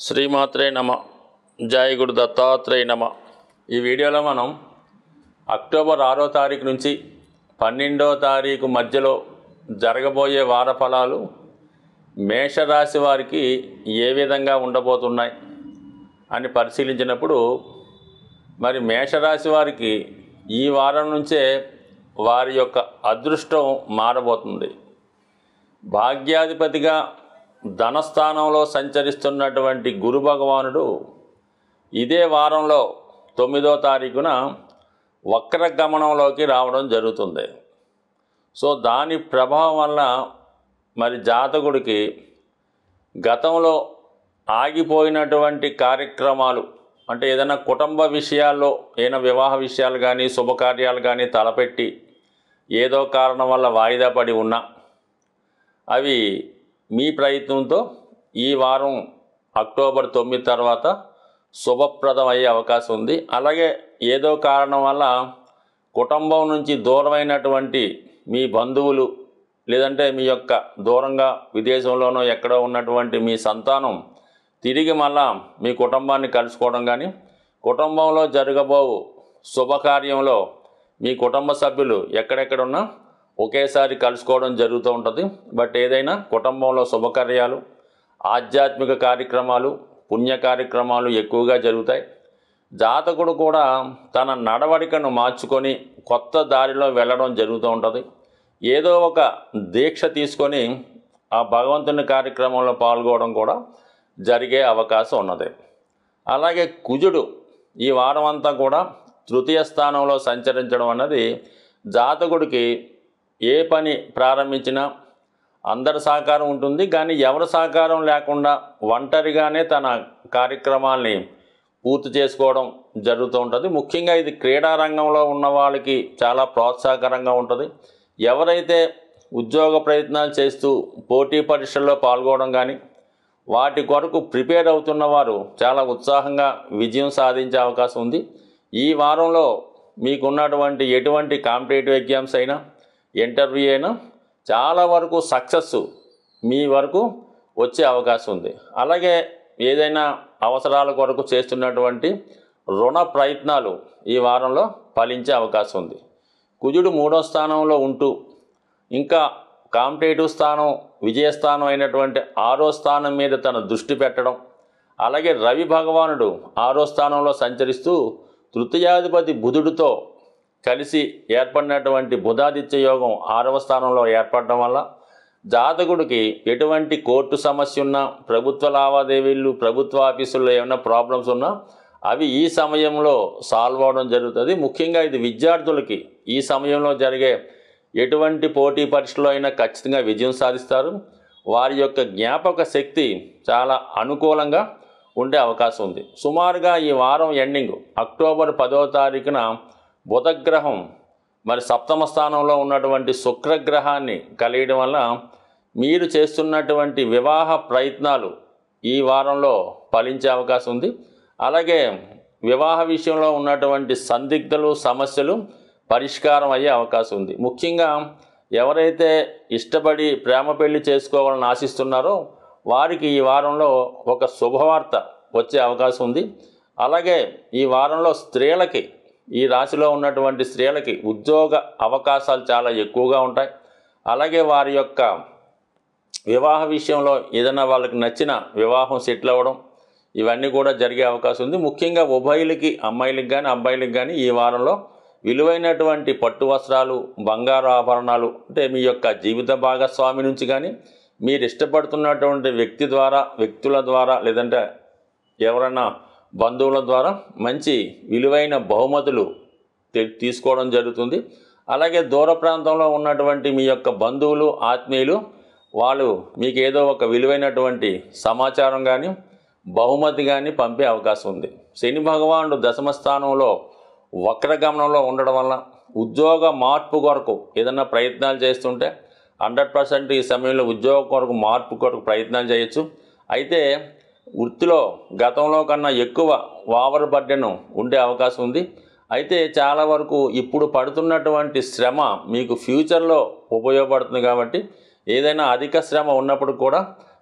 శ్రీమాత్రే నమ జయ గురు దత్తాత్రేయ నమ ఈ వీడియోలో మనం అక్టోబర్ ఆరో తారీఖు నుంచి పన్నెండో తారీఖు మధ్యలో జరగబోయే వార ఫలాలు మేషరాశి వారికి ఏ విధంగా ఉండబోతున్నాయి అని పరిశీలించినప్పుడు మరి మేషరాశి వారికి ఈ వారం నుంచే వారి యొక్క అదృష్టం మారబోతుంది భాగ్యాధిపతిగా ధనస్థానంలో సంచరిస్తున్నటువంటి గురు భగవానుడు ఇదే వారంలో తొమ్మిదో తారీఖున వక్ర గమనంలోకి రావడం జరుగుతుంది సో దాని ప్రభావం వల్ల మరి జాతకుడికి గతంలో ఆగిపోయినటువంటి కార్యక్రమాలు అంటే ఏదైనా కుటుంబ విషయాల్లో ఏదైనా వివాహ విషయాలు కానీ శుభకార్యాలు కానీ తలపెట్టి ఏదో కారణం వల్ల వాయిదా పడి ఉన్నా అవి మీ ప్రయత్నంతో ఈ వారం అక్టోబర్ తొమ్మిది తర్వాత శుభప్రదం అయ్యే అవకాశం ఉంది అలాగే ఏదో కారణం వల్ల కుటుంబం నుంచి దూరమైనటువంటి మీ బంధువులు లేదంటే మీ యొక్క దూరంగా విదేశంలోనో ఎక్కడో ఉన్నటువంటి మీ సంతానం తిరిగి మళ్ళా మీ కుటుంబాన్ని కలుసుకోవడం కానీ కుటుంబంలో జరగబో శుభకార్యంలో మీ కుటుంబ సభ్యులు ఎక్కడెక్కడున్నా ఒకేసారి కలుసుకోవడం జరుగుతూ ఉంటుంది బట్ ఏదైనా కుటుంబంలో శుభకార్యాలు ఆధ్యాత్మిక కార్యక్రమాలు పుణ్య కార్యక్రమాలు ఎక్కువగా జరుగుతాయి జాతకుడు కూడా తన నడవడికను మార్చుకొని కొత్త దారిలో వెళ్ళడం జరుగుతూ ఉంటుంది ఏదో ఒక దీక్ష తీసుకొని ఆ భగవంతుని కార్యక్రమంలో పాల్గొనడం కూడా జరిగే అవకాశం ఉన్నది అలాగే కుజుడు ఈ వారం అంతా కూడా తృతీయ స్థానంలో సంచరించడం అన్నది జాతకుడికి ఏ పని ప్రారంభించినా అందరి సహకారం ఉంటుంది కానీ ఎవరి సహకారం లేకుండా ఒంటరిగానే తన కార్యక్రమాల్ని పూర్తి చేసుకోవడం జరుగుతూ ఉంటుంది ముఖ్యంగా ఇది క్రీడా రంగంలో ఉన్న వాళ్ళకి చాలా ప్రోత్సాహకరంగా ఉంటుంది ఎవరైతే ఉద్యోగ ప్రయత్నాలు చేస్తూ పోటీ పరీక్షల్లో పాల్గొనడం కానీ వాటి కొరకు ప్రిపేర్ అవుతున్న వారు చాలా ఉత్సాహంగా విజయం సాధించే అవకాశం ఉంది ఈ వారంలో మీకున్నటువంటి ఎటువంటి కాంపిటేటివ్ ఎగ్జామ్స్ అయినా ఇంటర్వ్యూ అయినా చాలా వరకు సక్సెస్ మీ వరకు వచ్చే అవకాశం ఉంది అలాగే ఏదైనా అవసరాల కొరకు చేస్తున్నటువంటి రుణ ప్రయత్నాలు ఈ వారంలో ఫలించే అవకాశం ఉంది కుజుడు మూడో స్థానంలో ఉంటూ ఇంకా కాంపిటేటివ్ స్థానం విజయస్థానం అయినటువంటి ఆరో స్థానం మీద తన దృష్టి పెట్టడం అలాగే రవి భగవానుడు ఆరో స్థానంలో సంచరిస్తూ తృతీయాధిపతి బుధుడితో కలిసి ఏర్పడినటువంటి బుధాదిత్య యోగం ఆరవ స్థానంలో ఏర్పడడం వల్ల జాతకుడికి ఎటువంటి కోర్టు సమస్య ఉన్నా ప్రభుత్వ లావాదేవీలు ప్రభుత్వ ఆఫీసుల్లో ఏమైనా ప్రాబ్లమ్స్ ఉన్నా అవి ఈ సమయంలో సాల్వ్ అవడం జరుగుతుంది ముఖ్యంగా ఇది విద్యార్థులకి ఈ సమయంలో జరిగే ఎటువంటి పోటీ పరీక్షలో అయినా ఖచ్చితంగా విజయం సాధిస్తారు వారి యొక్క జ్ఞాపక శక్తి చాలా అనుకూలంగా ఉండే అవకాశం ఉంది సుమారుగా ఈ వారం ఎండింగ్ అక్టోబర్ పదో తారీఖున బుధగ్రహం మరి సప్తమ స్థానంలో ఉన్నటువంటి శుక్రగ్రహాన్ని కలియడం వల్ల మీరు చేస్తున్నటువంటి వివాహ ప్రయత్నాలు ఈ వారంలో ఫలించే అవకాశం ఉంది అలాగే వివాహ విషయంలో ఉన్నటువంటి సందిగ్ధలు సమస్యలు పరిష్కారం అయ్యే అవకాశం ఉంది ముఖ్యంగా ఎవరైతే ఇష్టపడి ప్రేమ పెళ్లి చేసుకోవాలని ఆశిస్తున్నారో వారికి ఈ వారంలో ఒక శుభవార్త వచ్చే అవకాశం ఉంది అలాగే ఈ వారంలో స్త్రీలకి ఈ రాశిలో ఉన్నటువంటి స్త్రీలకి ఉద్యోగ అవకాశాలు చాలా ఎక్కువగా ఉంటాయి అలాగే వారి యొక్క వివాహ విషయంలో ఏదైనా వాళ్ళకి నచ్చిన వివాహం సెటిల్ అవ్వడం ఇవన్నీ కూడా జరిగే అవకాశం ఉంది ముఖ్యంగా ఉభయులకి అమ్మాయిలకి కానీ అబ్బాయిలకి కానీ ఈ వారంలో విలువైనటువంటి పట్టు వస్త్రాలు బంగారు ఆభరణాలు అంటే మీ యొక్క జీవిత భాగస్వామి నుంచి కానీ మీరు ఇష్టపడుతున్నటువంటి వ్యక్తి ద్వారా వ్యక్తుల ద్వారా లేదంటే ఎవరైనా బంధువుల ద్వారా మంచి విలువైన బహుమతులు తీ- తీసుకోవడం జరుగుతుంది అలాగే దూర ప్రాంతంలో ఉన్నటువంటి మీ యొక్క బంధువులు ఆత్మీయులు వాళ్ళు మీకు ఏదో ఒక విలువైనటువంటి సమాచారం కానీ బహుమతి కానీ పంపే అవకాశం ఉంది శని భగవానుడు దశమ స్థానంలో వక్రగమనంలో ఉండడం వల్ల ఉద్యోగ మార్పు కొరకు ఏదైనా ప్రయత్నాలు చేస్తుంటే హండ్రెడ్ పర్సెంట్ ఈ సమయంలో ఉద్యోగ కొరకు మార్పు కొరకు ప్రయత్నాలు చేయొచ్చు అయితే వృత్తిలో గతంలో కన్నా ఎక్కువ ఓవర్ బర్డెన్ ఉండే అవకాశం ఉంది అయితే చాలా వరకు ఇప్పుడు పడుతున్నటువంటి శ్రమ మీకు ఫ్యూచర్లో ఉపయోగపడుతుంది కాబట్టి ఏదైనా అధిక శ్రమ ఉన్నప్పుడు కూడా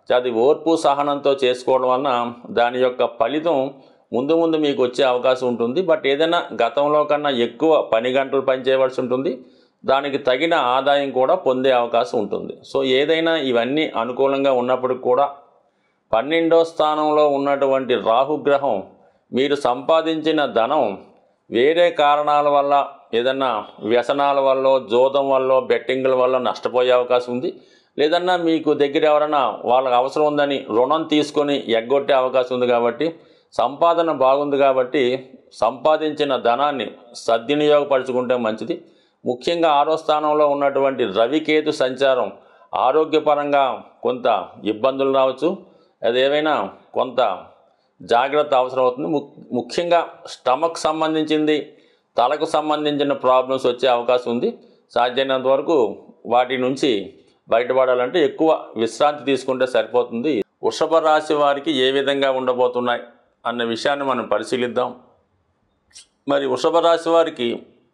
అది ఓర్పు సహనంతో చేసుకోవడం వలన దాని యొక్క ఫలితం ముందు ముందు మీకు వచ్చే అవకాశం ఉంటుంది బట్ ఏదైనా గతంలో కన్నా ఎక్కువ పని గంటలు పనిచేయవలసి ఉంటుంది దానికి తగిన ఆదాయం కూడా పొందే అవకాశం ఉంటుంది సో ఏదైనా ఇవన్నీ అనుకూలంగా ఉన్నప్పటికి కూడా పన్నెండో స్థానంలో ఉన్నటువంటి రాహుగ్రహం మీరు సంపాదించిన ధనం వేరే కారణాల వల్ల ఏదన్నా వ్యసనాల వల్ల జోదం వల్ల బెట్టింగ్ల వల్ల నష్టపోయే అవకాశం ఉంది లేదన్నా మీకు దగ్గర ఎవరైనా వాళ్ళకి అవసరం ఉందని రుణం తీసుకొని ఎగ్గొట్టే అవకాశం ఉంది కాబట్టి సంపాదన బాగుంది కాబట్టి సంపాదించిన ధనాన్ని సద్వినియోగపరచుకుంటే మంచిది ముఖ్యంగా ఆరో స్థానంలో ఉన్నటువంటి రవికేతు సంచారం ఆరోగ్యపరంగా కొంత ఇబ్బందులు రావచ్చు అదేమైనా కొంత జాగ్రత్త అవసరం అవుతుంది ము- ముఖ్యంగా స్టమక్ సంబంధించింది తలకు సంబంధించిన ప్రాబ్లమ్స్ వచ్చే అవకాశం ఉంది సాధ్యమైనంత వరకు వాటి నుంచి బయటపడాలంటే ఎక్కువ విశ్రాంతి తీసుకుంటే సరిపోతుంది వృషభ రాశి వారికి ఏ విధంగా ఉండబోతున్నాయి అన్న విషయాన్ని మనం పరిశీలిద్దాం మరి వృషభ రాశి వారికి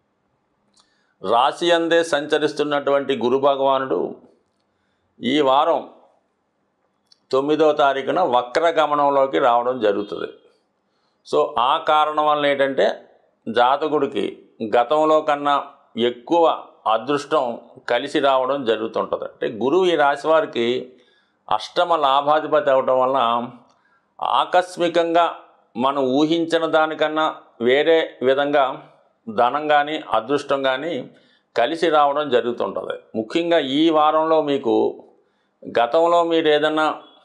రాశి అందే సంచరిస్తున్నటువంటి గురు భగవానుడు ఈ వారం తొమ్మిదో తారీఖున వక్ర గమనంలోకి రావడం జరుగుతుంది సో ఆ కారణం వల్ల ఏంటంటే జాతకుడికి గతంలో కన్నా ఎక్కువ అదృష్టం కలిసి రావడం జరుగుతుంటుంది అంటే గురువు ఈ రాశి వారికి అష్టమ లాభాధిపతి అవడం వలన ఆకస్మికంగా మనం ఊహించిన దానికన్నా వేరే విధంగా ధనం కానీ అదృష్టం కానీ కలిసి రావడం జరుగుతుంటుంది ముఖ్యంగా ఈ వారంలో మీకు గతంలో మీరు ఏదన్నా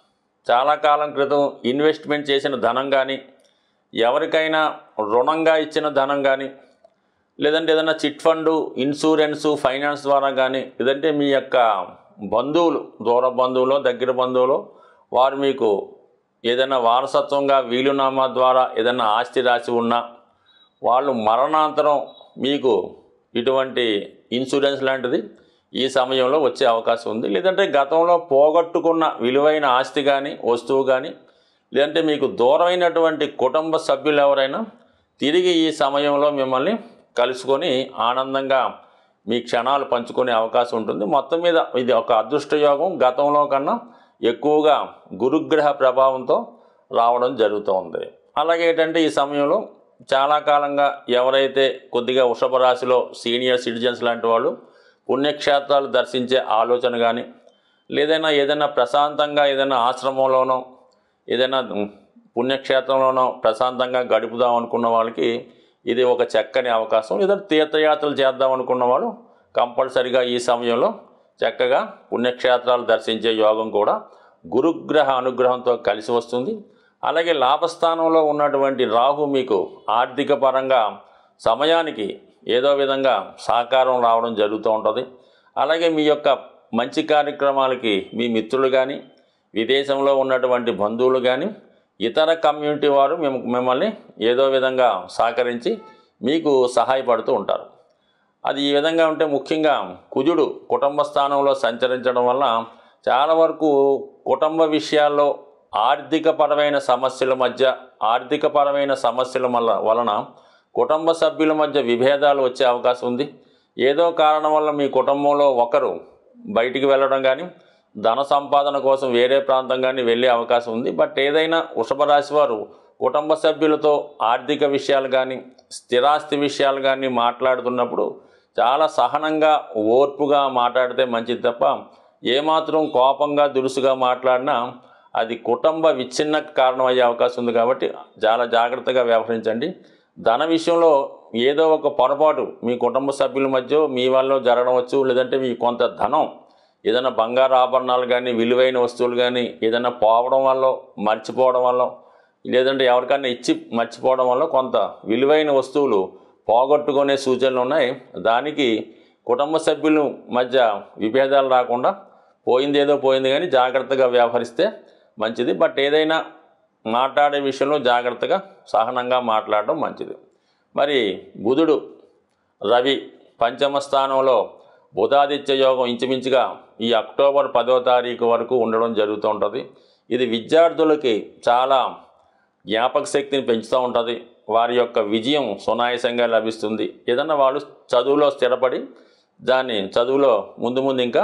చాలా కాలం క్రితం ఇన్వెస్ట్మెంట్ చేసిన ధనం కానీ ఎవరికైనా రుణంగా ఇచ్చిన ధనం కానీ లేదంటే ఏదైనా చిట్ ఫండు ఇన్సూరెన్సు ఫైనాన్స్ ద్వారా కానీ లేదంటే మీ యొక్క బంధువులు దూర బంధువులో దగ్గర బంధువులో వారు మీకు ఏదైనా వారసత్వంగా వీలునామా ద్వారా ఏదైనా ఆస్తి రాసి ఉన్నా వాళ్ళు మరణాంతరం మీకు ఇటువంటి ఇన్సూరెన్స్ లాంటిది ఈ సమయంలో వచ్చే అవకాశం ఉంది లేదంటే గతంలో పోగొట్టుకున్న విలువైన ఆస్తి కానీ వస్తువు కానీ లేదంటే మీకు దూరమైనటువంటి కుటుంబ సభ్యులు ఎవరైనా తిరిగి ఈ సమయంలో మిమ్మల్ని కలుసుకొని ఆనందంగా మీ క్షణాలు పంచుకునే అవకాశం ఉంటుంది మొత్తం మీద ఇది ఒక అదృష్ట యోగం గతంలో కన్నా ఎక్కువగా గురుగ్రహ ప్రభావంతో రావడం జరుగుతోంది అలాగే ఏంటంటే ఈ సమయంలో చాలా కాలంగా ఎవరైతే కొద్దిగా వృషభ రాశిలో సీనియర్ సిటిజన్స్ లాంటి వాళ్ళు పుణ్యక్షేత్రాలు దర్శించే ఆలోచన కానీ లేదైనా ఏదైనా ప్రశాంతంగా ఏదైనా ఆశ్రమంలోనో ఏదైనా పుణ్యక్షేత్రంలోనో ప్రశాంతంగా గడుపుదాం అనుకున్న వాళ్ళకి ఇది ఒక చక్కని అవకాశం లేదంటే తీర్థయాత్రలు చేద్దాం అనుకున్న వాళ్ళు కంపల్సరిగా ఈ సమయంలో చక్కగా పుణ్యక్షేత్రాలు దర్శించే యోగం కూడా గురుగ్రహ అనుగ్రహంతో కలిసి వస్తుంది అలాగే లాభస్థానంలో ఉన్నటువంటి రాహు మీకు ఆర్థిక పరంగా సమయానికి ఏదో విధంగా సహకారం రావడం జరుగుతూ ఉంటుంది అలాగే మీ యొక్క మంచి కార్యక్రమాలకి మీ మిత్రులు కానీ విదేశంలో ఉన్నటువంటి బంధువులు కానీ ఇతర కమ్యూనిటీ వారు మేము మిమ్మల్ని ఏదో విధంగా సహకరించి మీకు సహాయపడుతూ ఉంటారు అది ఈ విధంగా ఉంటే ముఖ్యంగా కుజుడు కుటుంబ స్థానంలో సంచరించడం వల్ల చాలా వరకు కుటుంబ విషయాల్లో ఆర్థికపరమైన సమస్యల మధ్య ఆర్థికపరమైన సమస్యల వల్ల వలన కుటుంబ సభ్యుల మధ్య విభేదాలు వచ్చే అవకాశం ఉంది ఏదో కారణం వల్ల మీ కుటుంబంలో ఒకరు బయటికి వెళ్ళడం కానీ ధన సంపాదన కోసం వేరే ప్రాంతం కానీ వెళ్ళే అవకాశం ఉంది బట్ ఏదైనా వృషభ రాశి వారు కుటుంబ సభ్యులతో ఆర్థిక విషయాలు కానీ స్థిరాస్తి విషయాలు కానీ మాట్లాడుతున్నప్పుడు చాలా సహనంగా ఓర్పుగా మాట్లాడితే మంచిది తప్ప ఏమాత్రం కోపంగా దురుసుగా మాట్లాడినా అది కుటుంబ విచ్ఛిన్నకు కారణమయ్యే అవకాశం ఉంది కాబట్టి చాలా జాగ్రత్తగా వ్యవహరించండి ధన విషయంలో ఏదో ఒక పొరపాటు మీ కుటుంబ సభ్యుల మధ్య మీ వల్ల జరగవచ్చు లేదంటే మీ కొంత ధనం ఏదైనా బంగారు ఆభరణాలు కానీ విలువైన వస్తువులు కానీ ఏదైనా పోవడం వల్ల మర్చిపోవడం వల్ల లేదంటే ఎవరికైనా ఇచ్చి మర్చిపోవడం వల్ల కొంత విలువైన వస్తువులు పోగొట్టుకునే సూచనలు ఉన్నాయి దానికి కుటుంబ సభ్యుల మధ్య విభేదాలు రాకుండా పోయింది ఏదో పోయింది కానీ జాగ్రత్తగా వ్యవహరిస్తే మంచిది బట్ ఏదైనా మాట్లాడే విషయంలో జాగ్రత్తగా సహనంగా మాట్లాడడం మంచిది మరి బుధుడు రవి పంచమ స్థానంలో బుధాదిత్య యోగం ఇంచుమించుగా ఈ అక్టోబర్ పదో తారీఖు వరకు ఉండడం జరుగుతూ ఉంటుంది ఇది విద్యార్థులకి చాలా జ్ఞాపక శక్తిని పెంచుతూ ఉంటుంది వారి యొక్క విజయం సునాయాసంగా లభిస్తుంది ఏదన్నా వాళ్ళు చదువులో స్థిరపడి దాన్ని చదువులో ముందు ముందు ఇంకా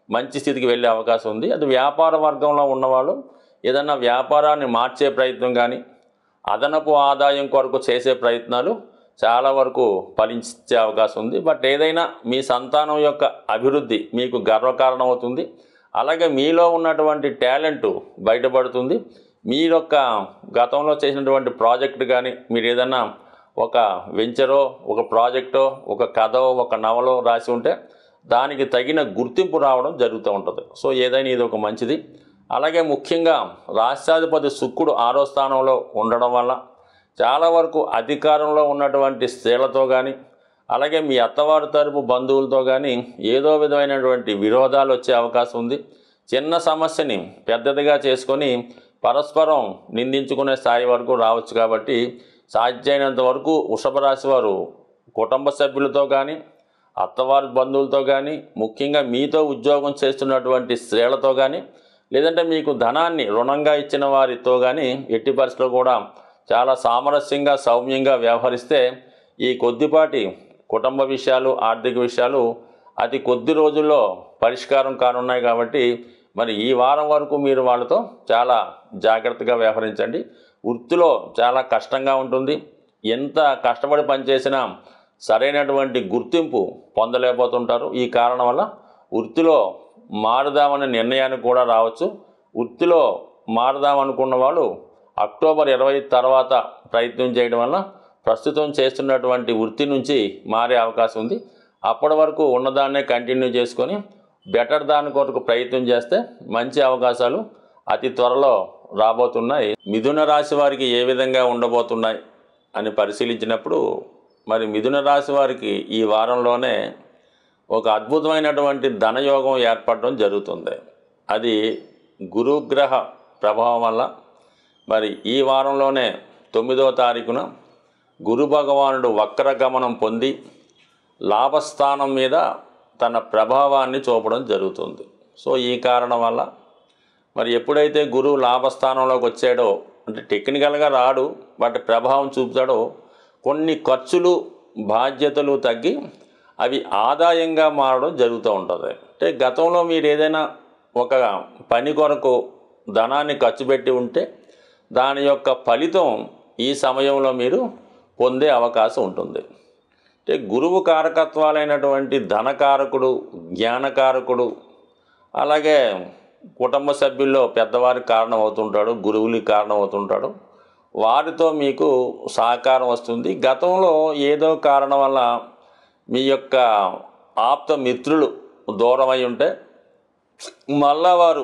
మంచి స్థితికి వెళ్ళే అవకాశం ఉంది అది వ్యాపార వర్గంలో ఉన్నవాళ్ళు ఏదన్నా వ్యాపారాన్ని మార్చే ప్రయత్నం కానీ అదనపు ఆదాయం కొరకు చేసే ప్రయత్నాలు చాలా వరకు ఫలించే అవకాశం ఉంది బట్ ఏదైనా మీ సంతానం యొక్క అభివృద్ధి మీకు గర్వకారణం అవుతుంది అలాగే మీలో ఉన్నటువంటి టాలెంట్ బయటపడుతుంది మీ యొక్క గతంలో చేసినటువంటి ప్రాజెక్ట్ కానీ మీరు ఏదన్నా ఒక వెంచరో ఒక ప్రాజెక్టో ఒక కథో ఒక నవలో రాసి ఉంటే దానికి తగిన గుర్తింపు రావడం జరుగుతూ ఉంటుంది సో ఏదైనా ఇది ఒక మంచిది అలాగే ముఖ్యంగా రాష్ట్రాధిపతి శుక్రుడు ఆరో స్థానంలో ఉండడం వల్ల చాలా వరకు అధికారంలో ఉన్నటువంటి స్త్రీలతో కానీ అలాగే మీ అత్తవారి తరపు బంధువులతో కానీ ఏదో విధమైనటువంటి విరోధాలు వచ్చే అవకాశం ఉంది చిన్న సమస్యని పెద్దదిగా చేసుకొని పరస్పరం నిందించుకునే స్థాయి వరకు రావచ్చు కాబట్టి సాధ్యమైనంత వరకు వృషభ రాశి వారు కుటుంబ సభ్యులతో కానీ అత్తవారి బంధువులతో కానీ ముఖ్యంగా మీతో ఉద్యోగం చేస్తున్నటువంటి స్త్రీలతో కానీ లేదంటే మీకు ధనాన్ని రుణంగా ఇచ్చిన వారితో కానీ ఎట్టి పరిస్థితుల్లో కూడా చాలా సామరస్యంగా సౌమ్యంగా వ్యవహరిస్తే ఈ కొద్దిపాటి కుటుంబ విషయాలు ఆర్థిక విషయాలు అతి కొద్ది రోజుల్లో పరిష్కారం కానున్నాయి కాబట్టి మరి ఈ వారం వరకు మీరు వాళ్ళతో చాలా జాగ్రత్తగా వ్యవహరించండి వృత్తిలో చాలా కష్టంగా ఉంటుంది ఎంత కష్టపడి పనిచేసినా సరైనటువంటి గుర్తింపు పొందలేకపోతుంటారు ఈ కారణం వల్ల వృత్తిలో మారుదామనే నిర్ణయానికి కూడా రావచ్చు వృత్తిలో మారుదామనుకున్న వాళ్ళు అక్టోబర్ ఇరవై తర్వాత ప్రయత్నం చేయడం వల్ల ప్రస్తుతం చేస్తున్నటువంటి వృత్తి నుంచి మారే అవకాశం ఉంది అప్పటి వరకు ఉన్నదాన్నే కంటిన్యూ చేసుకొని బెటర్ దాని కొరకు ప్రయత్నం చేస్తే మంచి అవకాశాలు అతి త్వరలో రాబోతున్నాయి మిథున రాశి వారికి ఏ విధంగా ఉండబోతున్నాయి అని పరిశీలించినప్పుడు మరి మిథున రాశి వారికి ఈ వారంలోనే ఒక అద్భుతమైనటువంటి ధనయోగం ఏర్పడడం జరుగుతుంది అది గురుగ్రహ ప్రభావం వల్ల మరి ఈ వారంలోనే తొమ్మిదో తారీఖున గురు భగవానుడు వక్రగమనం పొంది లాభస్థానం మీద తన ప్రభావాన్ని చూపడం జరుగుతుంది సో ఈ కారణం వల్ల మరి ఎప్పుడైతే గురువు లాభస్థానంలోకి వచ్చాడో అంటే టెక్నికల్గా రాడు బట్ ప్రభావం చూపుతాడో కొన్ని ఖర్చులు బాధ్యతలు తగ్గి అవి ఆదాయంగా మారడం జరుగుతూ ఉంటుంది అంటే గతంలో మీరు ఏదైనా ఒక పని కొరకు ధనాన్ని ఖర్చు పెట్టి ఉంటే దాని యొక్క ఫలితం ఈ సమయంలో మీరు పొందే అవకాశం ఉంటుంది అంటే గురువు కారకత్వాలైనటువంటి ధనకారకుడు జ్ఞానకారకుడు అలాగే కుటుంబ సభ్యుల్లో పెద్దవారికి కారణం అవుతుంటాడు గురువులకి కారణం అవుతుంటాడు వారితో మీకు సహకారం వస్తుంది గతంలో ఏదో కారణం వల్ల మీ యొక్క ఆప్త మిత్రులు దూరమై ఉంటే మళ్ళా వారు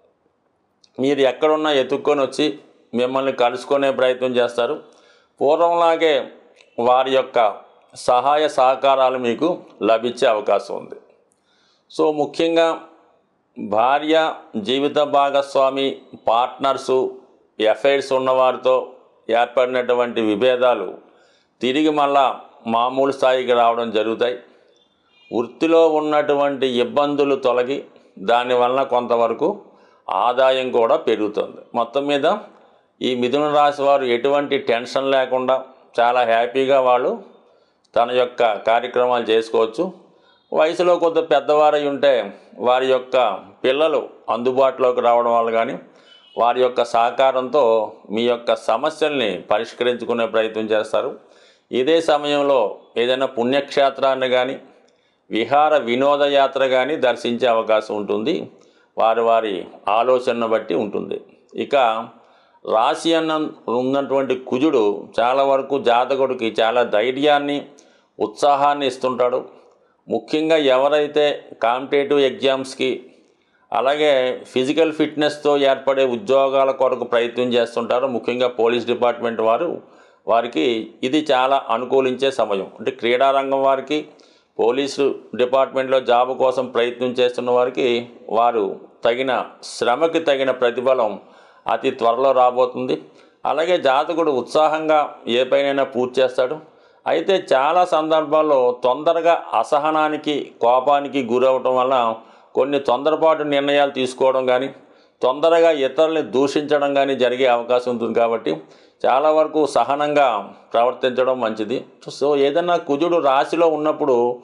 మీరు ఎక్కడున్నా ఎత్తుక్కొని వచ్చి మిమ్మల్ని కలుసుకునే ప్రయత్నం చేస్తారు పూర్వంలాగే వారి యొక్క సహాయ సహకారాలు మీకు లభించే అవకాశం ఉంది సో ముఖ్యంగా భార్య జీవిత భాగస్వామి పార్ట్నర్సు ఎఫైర్స్ ఉన్నవారితో ఏర్పడినటువంటి విభేదాలు తిరిగి మళ్ళా మామూలు స్థాయికి రావడం జరుగుతాయి వృత్తిలో ఉన్నటువంటి ఇబ్బందులు తొలగి దానివల్ల కొంతవరకు ఆదాయం కూడా పెరుగుతుంది మొత్తం మీద ఈ మిథున రాశి వారు ఎటువంటి టెన్షన్ లేకుండా చాలా హ్యాపీగా వాళ్ళు తన యొక్క కార్యక్రమాలు చేసుకోవచ్చు వయసులో కొంత పెద్దవారై ఉంటే వారి యొక్క పిల్లలు అందుబాటులోకి రావడం వల్ల కానీ వారి యొక్క సహకారంతో మీ యొక్క సమస్యల్ని పరిష్కరించుకునే ప్రయత్నం చేస్తారు ఇదే సమయంలో ఏదైనా పుణ్యక్షేత్రాన్ని కానీ విహార వినోదయాత్ర కానీ దర్శించే అవకాశం ఉంటుంది వారి వారి ఆలోచనను బట్టి ఉంటుంది ఇక రాశి అన్న ఉన్నటువంటి కుజుడు చాలా వరకు జాతకుడికి చాలా ధైర్యాన్ని ఉత్సాహాన్ని ఇస్తుంటాడు ముఖ్యంగా ఎవరైతే కాంపిటేటివ్ ఎగ్జామ్స్కి అలాగే ఫిజికల్ ఫిట్నెస్తో ఏర్పడే ఉద్యోగాల కొరకు ప్రయత్నం చేస్తుంటారో ముఖ్యంగా పోలీస్ డిపార్ట్మెంట్ వారు వారికి ఇది చాలా అనుకూలించే సమయం అంటే క్రీడారంగం వారికి పోలీసు డిపార్ట్మెంట్లో జాబ్ కోసం ప్రయత్నం చేస్తున్న వారికి వారు తగిన శ్రమకి తగిన ప్రతిఫలం అతి త్వరలో రాబోతుంది అలాగే జాతకుడు ఉత్సాహంగా ఏ పైనైనా పూర్తి చేస్తాడు అయితే చాలా సందర్భాల్లో తొందరగా అసహనానికి కోపానికి గురవటం వల్ల కొన్ని తొందరపాటు నిర్ణయాలు తీసుకోవడం కానీ తొందరగా ఇతరుల్ని దూషించడం కానీ జరిగే అవకాశం ఉంటుంది కాబట్టి చాలా వరకు సహనంగా ప్రవర్తించడం మంచిది సో ఏదైనా కుజుడు రాశిలో ఉన్నప్పుడు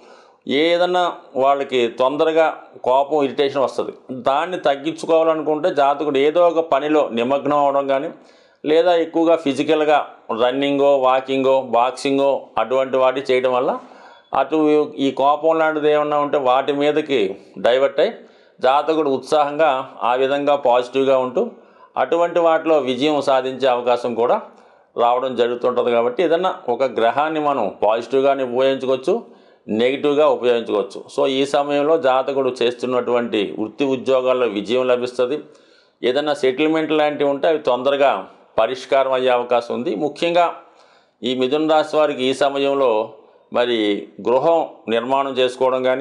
ఏదన్నా వాళ్ళకి తొందరగా కోపం ఇరిటేషన్ వస్తుంది దాన్ని తగ్గించుకోవాలనుకుంటే జాతకుడు ఏదో ఒక పనిలో నిమగ్నం అవడం కానీ లేదా ఎక్కువగా ఫిజికల్గా రన్నింగో వాకింగో బాక్సింగో అటువంటి వాటి చేయడం వల్ల అటు ఈ కోపం లాంటిది ఏమన్నా ఉంటే వాటి మీదకి డైవర్ట్ అయ్యి జాతకుడు ఉత్సాహంగా ఆ విధంగా పాజిటివ్గా ఉంటూ అటువంటి వాటిలో విజయం సాధించే అవకాశం కూడా రావడం జరుగుతుంటుంది కాబట్టి ఏదన్నా ఒక గ్రహాన్ని మనం పాజిటివ్గానే ఉపయోగించుకోవచ్చు నెగిటివ్గా ఉపయోగించుకోవచ్చు సో ఈ సమయంలో జాతకుడు చేస్తున్నటువంటి వృత్తి ఉద్యోగాల్లో విజయం లభిస్తుంది ఏదైనా సెటిల్మెంట్ లాంటివి ఉంటే అవి తొందరగా పరిష్కారం అయ్యే అవకాశం ఉంది ముఖ్యంగా ఈ మిథున రాశి వారికి ఈ సమయంలో మరి గృహం నిర్మాణం చేసుకోవడం కానీ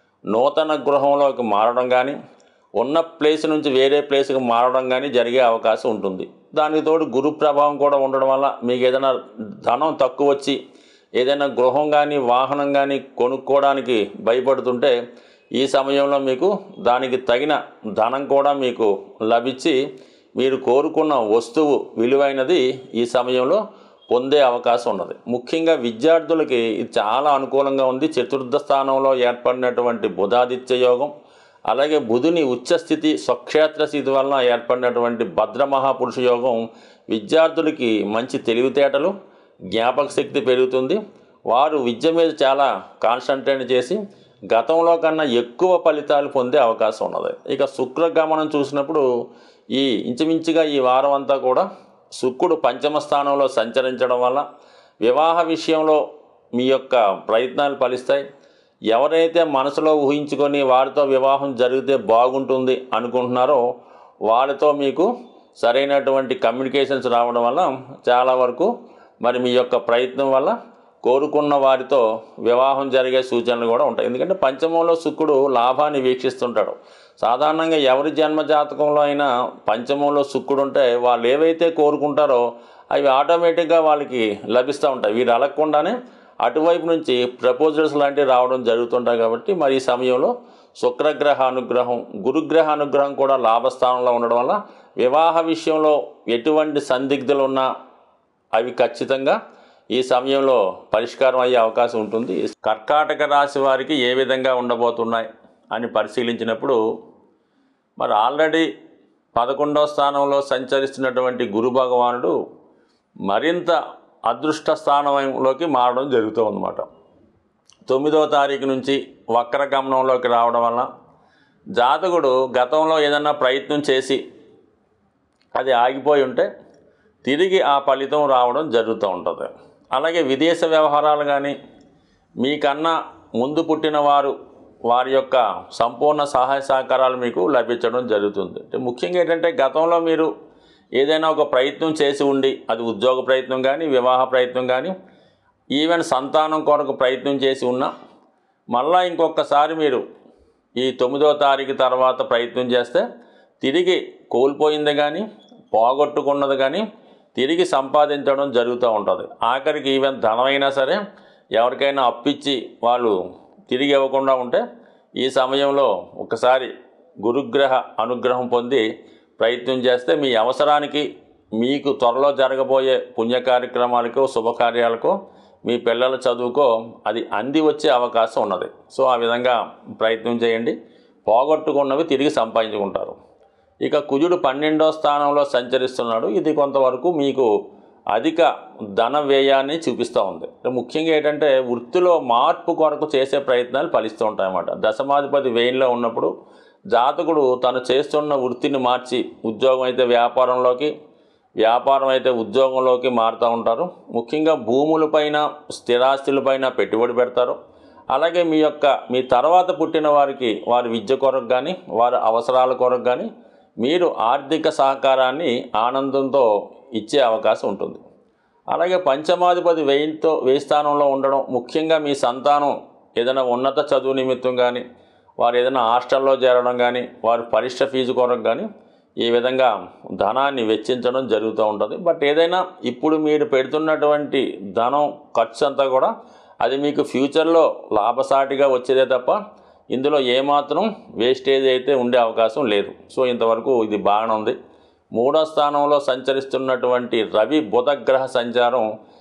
నూతన గృహంలోకి మారడం కానీ ఉన్న ప్లేస్ నుంచి వేరే ప్లేస్కి మారడం కానీ జరిగే అవకాశం ఉంటుంది దానికి తోడు గురు ప్రభావం కూడా ఉండడం వల్ల మీకు ఏదైనా ధనం తక్కువ వచ్చి ఏదైనా గృహం కానీ వాహనం కానీ కొనుక్కోవడానికి భయపడుతుంటే ఈ సమయంలో మీకు దానికి తగిన ధనం కూడా మీకు లభించి మీరు కోరుకున్న వస్తువు విలువైనది ఈ సమయంలో పొందే అవకాశం ఉన్నది ముఖ్యంగా విద్యార్థులకి ఇది చాలా అనుకూలంగా ఉంది చతుర్థ స్థానంలో ఏర్పడినటువంటి బుధాదిత్య యోగం అలాగే బుధుని ఉచ్చస్థితి స్వక్షేత్ర స్థితి వలన ఏర్పడినటువంటి భద్ర మహాపురుష యోగం విద్యార్థులకి మంచి తెలివితేటలు జ్ఞాపక శక్తి పెరుగుతుంది వారు విద్య మీద చాలా కాన్సన్ట్రేట్ చేసి గతంలో కన్నా ఎక్కువ ఫలితాలు పొందే అవకాశం ఉన్నది ఇక శుక్రగమనం చూసినప్పుడు ఈ ఇంచుమించుగా ఈ వారం అంతా కూడా శుక్రుడు పంచమ స్థానంలో సంచరించడం వల్ల వివాహ విషయంలో మీ యొక్క ప్రయత్నాలు ఫలిస్తాయి ఎవరైతే మనసులో ఊహించుకొని వారితో వివాహం జరిగితే బాగుంటుంది అనుకుంటున్నారో వాళ్ళతో మీకు సరైనటువంటి కమ్యూనికేషన్స్ రావడం వల్ల చాలా వరకు మరి మీ యొక్క ప్రయత్నం వల్ల కోరుకున్న వారితో వివాహం జరిగే సూచనలు కూడా ఉంటాయి ఎందుకంటే పంచమంలో శుక్రుడు లాభాన్ని వీక్షిస్తుంటాడు సాధారణంగా ఎవరి జన్మ జాతకంలో అయినా పంచమంలో శుక్రుడు ఉంటే వాళ్ళు ఏవైతే కోరుకుంటారో అవి ఆటోమేటిక్గా వాళ్ళకి లభిస్తూ ఉంటాయి వీరు అలగకుండానే అటువైపు నుంచి ప్రపోజల్స్ లాంటివి రావడం జరుగుతుంటాయి కాబట్టి మరి ఈ సమయంలో శుక్రగ్రహ అనుగ్రహం గురుగ్రహ అనుగ్రహం కూడా లాభస్థానంలో ఉండడం వల్ల వివాహ విషయంలో ఎటువంటి సందిగ్ధులు ఉన్నా అవి ఖచ్చితంగా ఈ సమయంలో పరిష్కారం అయ్యే అవకాశం ఉంటుంది కర్కాటక రాశి వారికి ఏ విధంగా ఉండబోతున్నాయి అని పరిశీలించినప్పుడు మరి ఆల్రెడీ పదకొండవ స్థానంలో సంచరిస్తున్నటువంటి గురు భగవానుడు మరింత అదృష్ట స్థానంలోకి మారడం జరుగుతూ ఉందన్నమాట తొమ్మిదవ తారీఖు నుంచి వక్రగమనంలోకి రావడం వల్ల జాతకుడు గతంలో ఏదన్నా ప్రయత్నం చేసి అది ఆగిపోయి ఉంటే తిరిగి ఆ ఫలితం రావడం జరుగుతూ ఉంటుంది అలాగే విదేశ వ్యవహారాలు కానీ మీకన్నా ముందు పుట్టిన వారు వారి యొక్క సంపూర్ణ సహాయ సహకారాలు మీకు లభించడం జరుగుతుంది అంటే ముఖ్యంగా ఏంటంటే గతంలో మీరు ఏదైనా ఒక ప్రయత్నం చేసి ఉండి అది ఉద్యోగ ప్రయత్నం కానీ వివాహ ప్రయత్నం కానీ ఈవెన్ సంతానం కొరకు ప్రయత్నం చేసి ఉన్నా మళ్ళా ఇంకొకసారి మీరు ఈ తొమ్మిదో తారీఖు తర్వాత ప్రయత్నం చేస్తే తిరిగి కోల్పోయింది కానీ పోగొట్టుకున్నది కానీ తిరిగి సంపాదించడం జరుగుతూ ఉంటుంది ఆఖరికి ఈవెన్ ధనమైనా సరే ఎవరికైనా అప్పిచ్చి వాళ్ళు తిరిగి ఇవ్వకుండా ఉంటే ఈ సమయంలో ఒకసారి గురుగ్రహ అనుగ్రహం పొంది ప్రయత్నం చేస్తే మీ అవసరానికి మీకు త్వరలో జరగబోయే పుణ్య కార్యక్రమాలకో శుభకార్యాలకో మీ పిల్లల చదువుకో అది అంది వచ్చే అవకాశం ఉన్నది సో ఆ విధంగా ప్రయత్నం చేయండి పోగొట్టుకున్నవి తిరిగి సంపాదించుకుంటారు ఇక కుజుడు పన్నెండో స్థానంలో సంచరిస్తున్నాడు ఇది కొంతవరకు మీకు అధిక ధన వ్యయాన్ని చూపిస్తూ ఉంది అంటే ముఖ్యంగా ఏంటంటే వృత్తిలో మార్పు కొరకు చేసే ప్రయత్నాలు ఫలిస్తూ ఉంటాయన్నమాట దశమాధిపతి వ్యయంలో ఉన్నప్పుడు జాతకుడు తను చేస్తున్న వృత్తిని మార్చి ఉద్యోగం అయితే వ్యాపారంలోకి వ్యాపారం అయితే ఉద్యోగంలోకి మారుతూ ఉంటారు ముఖ్యంగా భూములపైన స్థిరాస్తులపైన పెట్టుబడి పెడతారు అలాగే మీ యొక్క మీ తర్వాత పుట్టిన వారికి వారి విద్య కొరకు కానీ వారి అవసరాల కొరకు కానీ మీరు ఆర్థిక సహకారాన్ని ఆనందంతో ఇచ్చే అవకాశం ఉంటుంది అలాగే పంచమాధిపతి వెయ్యితో వెయ్యి స్థానంలో ఉండడం ముఖ్యంగా మీ సంతానం ఏదైనా ఉన్నత చదువు నిమిత్తం కానీ వారు ఏదైనా హాస్టల్లో చేరడం కానీ వారి పరీక్ష ఫీజు కొరకు కానీ ఈ విధంగా ధనాన్ని వెచ్చించడం జరుగుతూ ఉంటుంది బట్ ఏదైనా ఇప్పుడు మీరు పెడుతున్నటువంటి ధనం ఖర్చు అంతా కూడా అది మీకు ఫ్యూచర్లో లాభసాటిగా వచ్చేదే తప్ప ఇందులో ఏమాత్రం వేస్టేజ్ అయితే ఉండే అవకాశం లేదు సో ఇంతవరకు ఇది బాగానే ఉంది మూడో స్థానంలో సంచరిస్తున్నటువంటి రవి బుధ గ్రహ సంచారం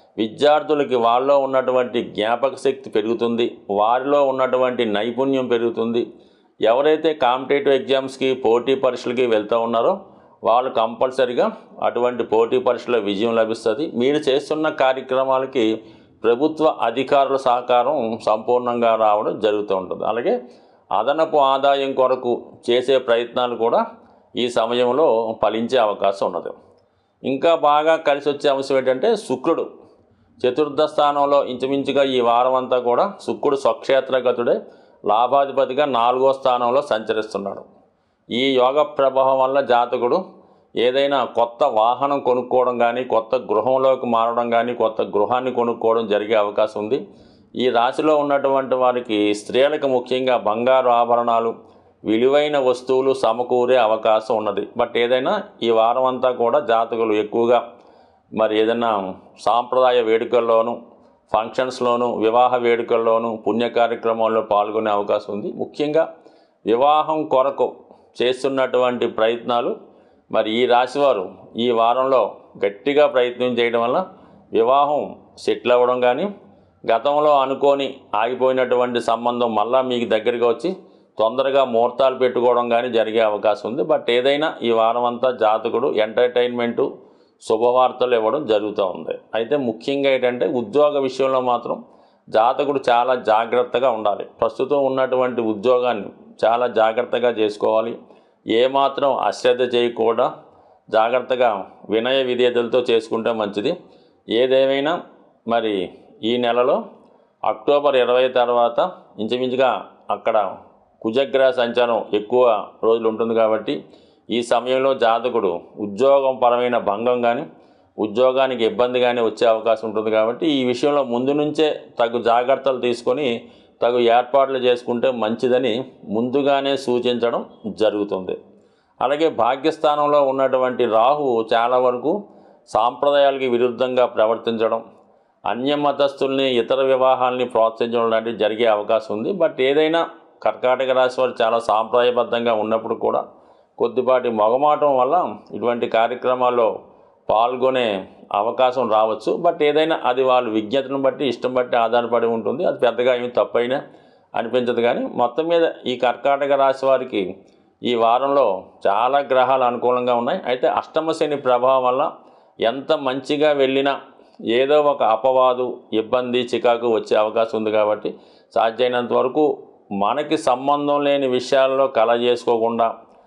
విద్యార్థులకి వాళ్ళలో ఉన్నటువంటి జ్ఞాపక శక్తి పెరుగుతుంది వారిలో ఉన్నటువంటి నైపుణ్యం పెరుగుతుంది ఎవరైతే కాంపిటేటివ్ ఎగ్జామ్స్కి పోటీ పరీక్షలకి వెళ్తూ ఉన్నారో వాళ్ళు కంపల్సరిగా అటువంటి పోటీ పరీక్షలో విజయం లభిస్తుంది మీరు చేస్తున్న కార్యక్రమాలకి ప్రభుత్వ అధికారుల సహకారం సంపూర్ణంగా రావడం జరుగుతూ ఉంటుంది అలాగే అదనపు ఆదాయం కొరకు చేసే ప్రయత్నాలు కూడా ఈ సమయంలో ఫలించే అవకాశం ఉన్నది ఇంకా బాగా కలిసి వచ్చే అంశం ఏంటంటే శుక్రుడు చతుర్థ స్థానంలో ఇంచుమించుగా ఈ వారం అంతా కూడా శుక్రుడు స్వక్షేత్రగతుడే లాభాధిపతిగా నాలుగో స్థానంలో సంచరిస్తున్నాడు ఈ యోగ ప్రభావం వల్ల జాతకుడు ఏదైనా కొత్త వాహనం కొనుక్కోవడం కానీ కొత్త గృహంలోకి మారడం కానీ కొత్త గృహాన్ని కొనుక్కోవడం జరిగే అవకాశం ఉంది ఈ రాశిలో ఉన్నటువంటి వారికి స్త్రీలకు ముఖ్యంగా బంగారు ఆభరణాలు విలువైన వస్తువులు సమకూరే అవకాశం ఉన్నది బట్ ఏదైనా ఈ వారం అంతా కూడా జాతకులు ఎక్కువగా మరి ఏదైనా సాంప్రదాయ వేడుకల్లోనూ ఫంక్షన్స్లోనూ వివాహ వేడుకల్లోనూ పుణ్య కార్యక్రమాల్లో పాల్గొనే అవకాశం ఉంది ముఖ్యంగా వివాహం కొరకు చేస్తున్నటువంటి ప్రయత్నాలు మరి ఈ రాశివారు ఈ వారంలో గట్టిగా ప్రయత్నం చేయడం వల్ల వివాహం సెటిల్ అవ్వడం కానీ గతంలో అనుకోని ఆగిపోయినటువంటి సంబంధం మళ్ళా మీకు దగ్గరికి వచ్చి తొందరగా ముహూర్తాలు పెట్టుకోవడం కానీ జరిగే అవకాశం ఉంది బట్ ఏదైనా ఈ వారం అంతా జాతకుడు ఎంటర్టైన్మెంటు శుభవార్తలు ఇవ్వడం జరుగుతూ ఉంది అయితే ముఖ్యంగా ఏంటంటే ఉద్యోగ విషయంలో మాత్రం జాతకుడు చాలా జాగ్రత్తగా ఉండాలి ప్రస్తుతం ఉన్నటువంటి ఉద్యోగాన్ని చాలా జాగ్రత్తగా చేసుకోవాలి ఏమాత్రం అశ్రద్ధ చేయకుండా జాగ్రత్తగా వినయ విధేయతలతో చేసుకుంటే మంచిది ఏదేమైనా మరి ఈ నెలలో అక్టోబర్ ఇరవై తర్వాత ఇంచుమించుగా అక్కడ కుజగ్రహ సంచారం ఎక్కువ రోజులు ఉంటుంది కాబట్టి ఈ సమయంలో జాతకుడు ఉద్యోగం పరమైన భంగం కానీ ఉద్యోగానికి ఇబ్బంది కానీ వచ్చే అవకాశం ఉంటుంది కాబట్టి ఈ విషయంలో ముందు నుంచే తగు జాగ్రత్తలు తీసుకొని తగు ఏర్పాట్లు చేసుకుంటే మంచిదని ముందుగానే సూచించడం జరుగుతుంది అలాగే భాగ్యస్థానంలో ఉన్నటువంటి రాహు చాలా వరకు సాంప్రదాయాలకి విరుద్ధంగా ప్రవర్తించడం అన్య మతస్థుల్ని ఇతర వివాహాలని ప్రోత్సహించడం లాంటివి జరిగే అవకాశం ఉంది బట్ ఏదైనా కర్కాటక రాశి వారు చాలా సాంప్రదాయబద్ధంగా ఉన్నప్పుడు కూడా కొద్దిపాటి మొగమాటం వల్ల ఇటువంటి కార్యక్రమాల్లో పాల్గొనే అవకాశం రావచ్చు బట్ ఏదైనా అది వాళ్ళ విజ్ఞతను బట్టి ఇష్టం బట్టి ఆధారపడి ఉంటుంది అది పెద్దగా ఏమి తప్పైనా అనిపించదు కానీ మొత్తం మీద ఈ కర్కాటక రాశి వారికి ఈ వారంలో చాలా గ్రహాలు అనుకూలంగా ఉన్నాయి అయితే అష్టమ శని ప్రభావం వల్ల ఎంత మంచిగా వెళ్ళినా ఏదో ఒక అపవాదు ఇబ్బంది చికాకు వచ్చే అవకాశం ఉంది కాబట్టి సాధ్యమైనంత వరకు మనకి సంబంధం లేని విషయాల్లో కల చేసుకోకుండా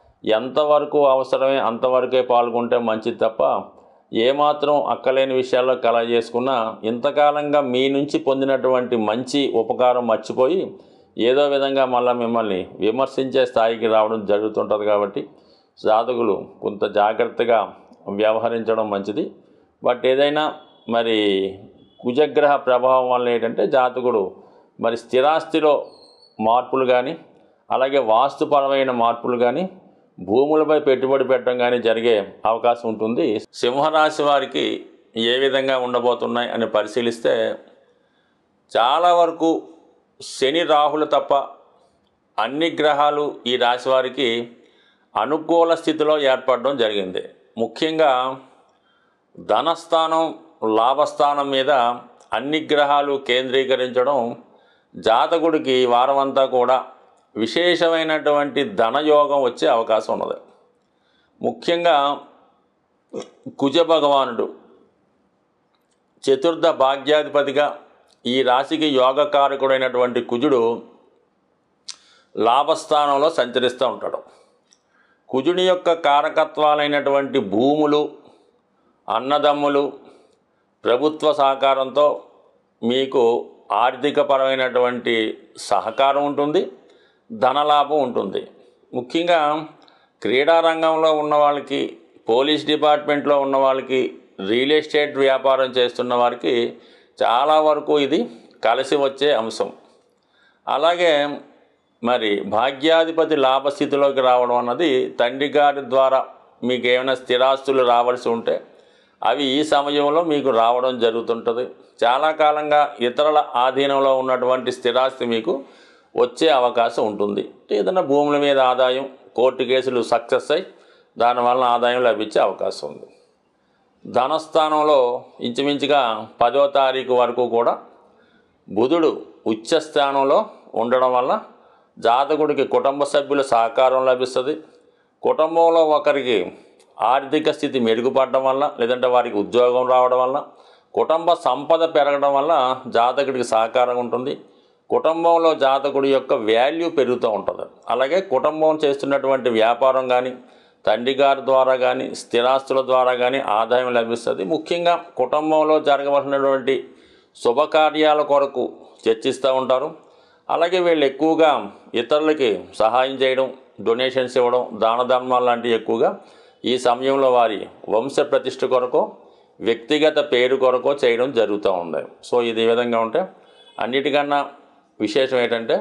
ఎంతవరకు అవసరమే అంతవరకే పాల్గొంటే మంచిది తప్ప ఏమాత్రం అక్కలేని విషయాల్లో కల చేసుకున్నా ఇంతకాలంగా మీ నుంచి పొందినటువంటి మంచి ఉపకారం మర్చిపోయి ఏదో విధంగా మళ్ళీ మిమ్మల్ని విమర్శించే స్థాయికి రావడం జరుగుతుంటుంది కాబట్టి జాతకులు కొంత జాగ్రత్తగా వ్యవహరించడం మంచిది బట్ ఏదైనా మరి కుజగ్రహ ప్రభావం వల్ల ఏంటంటే జాతకుడు మరి స్థిరాస్తిలో మార్పులు కానీ అలాగే వాస్తుపరమైన మార్పులు కానీ భూములపై పెట్టుబడి పెట్టడం కానీ జరిగే అవకాశం ఉంటుంది సింహరాశి వారికి ఏ విధంగా ఉండబోతున్నాయి అని పరిశీలిస్తే చాలా వరకు శని రాహులు తప్ప అన్ని గ్రహాలు ఈ రాశి వారికి అనుకూల స్థితిలో ఏర్పడడం జరిగింది ముఖ్యంగా ధనస్థానం లాభస్థానం మీద అన్ని గ్రహాలు కేంద్రీకరించడం జాతకుడికి ఈ వారమంతా కూడా విశేషమైనటువంటి ధనయోగం వచ్చే అవకాశం ఉన్నది ముఖ్యంగా కుజ భగవానుడు చతుర్థ భాగ్యాధిపతిగా ఈ రాశికి యోగకారకుడైనటువంటి కుజుడు లాభస్థానంలో సంచరిస్తూ ఉంటాడు కుజుని యొక్క కారకత్వాలైనటువంటి భూములు అన్నదమ్ములు ప్రభుత్వ సహకారంతో మీకు ఆర్థికపరమైనటువంటి సహకారం ఉంటుంది ధనలాభం ఉంటుంది ముఖ్యంగా క్రీడా రంగంలో ఉన్న వాళ్ళకి పోలీస్ డిపార్ట్మెంట్లో ఉన్న వాళ్ళకి రియల్ ఎస్టేట్ వ్యాపారం చేస్తున్న వారికి చాలా వరకు ఇది కలిసి వచ్చే అంశం అలాగే మరి భాగ్యాధిపతి లాభస్థితిలోకి రావడం అన్నది తండ్రి గారి ద్వారా మీకు ఏమైనా స్థిరాస్తులు రావాల్సి ఉంటే అవి ఈ సమయంలో మీకు రావడం జరుగుతుంటుంది చాలా కాలంగా ఇతరుల ఆధీనంలో ఉన్నటువంటి స్థిరాస్తి మీకు వచ్చే అవకాశం ఉంటుంది ఏదైనా భూముల మీద ఆదాయం కోర్టు కేసులు సక్సెస్ అయి దానివల్ల ఆదాయం లభించే అవకాశం ఉంది ధనస్థానంలో ఇంచుమించుగా పదో తారీఖు వరకు కూడా బుధుడు ఉచ్చ స్థానంలో ఉండడం వల్ల జాతకుడికి కుటుంబ సభ్యుల సహకారం లభిస్తుంది కుటుంబంలో ఒకరికి ఆర్థిక స్థితి మెరుగుపడడం వల్ల లేదంటే వారికి ఉద్యోగం రావడం వల్ల కుటుంబ సంపద పెరగడం వల్ల జాతకుడికి సహకారం ఉంటుంది కుటుంబంలో జాతకుడి యొక్క వాల్యూ పెరుగుతూ ఉంటుంది అలాగే కుటుంబం చేస్తున్నటువంటి వ్యాపారం కానీ తండ్రి గారి ద్వారా కానీ స్థిరాస్తుల ద్వారా కానీ ఆదాయం లభిస్తుంది ముఖ్యంగా కుటుంబంలో జరగవలసినటువంటి శుభకార్యాల కొరకు చర్చిస్తూ ఉంటారు అలాగే వీళ్ళు ఎక్కువగా ఇతరులకి సహాయం చేయడం డొనేషన్స్ ఇవ్వడం దాన ధర్మాలు లాంటివి ఎక్కువగా ఈ సమయంలో వారి వంశ ప్రతిష్ఠ కొరకు వ్యక్తిగత పేరు కొరకు చేయడం జరుగుతూ ఉంది సో ఇది ఈ విధంగా ఉంటే అన్నిటికన్నా విశేషం ఏంటంటే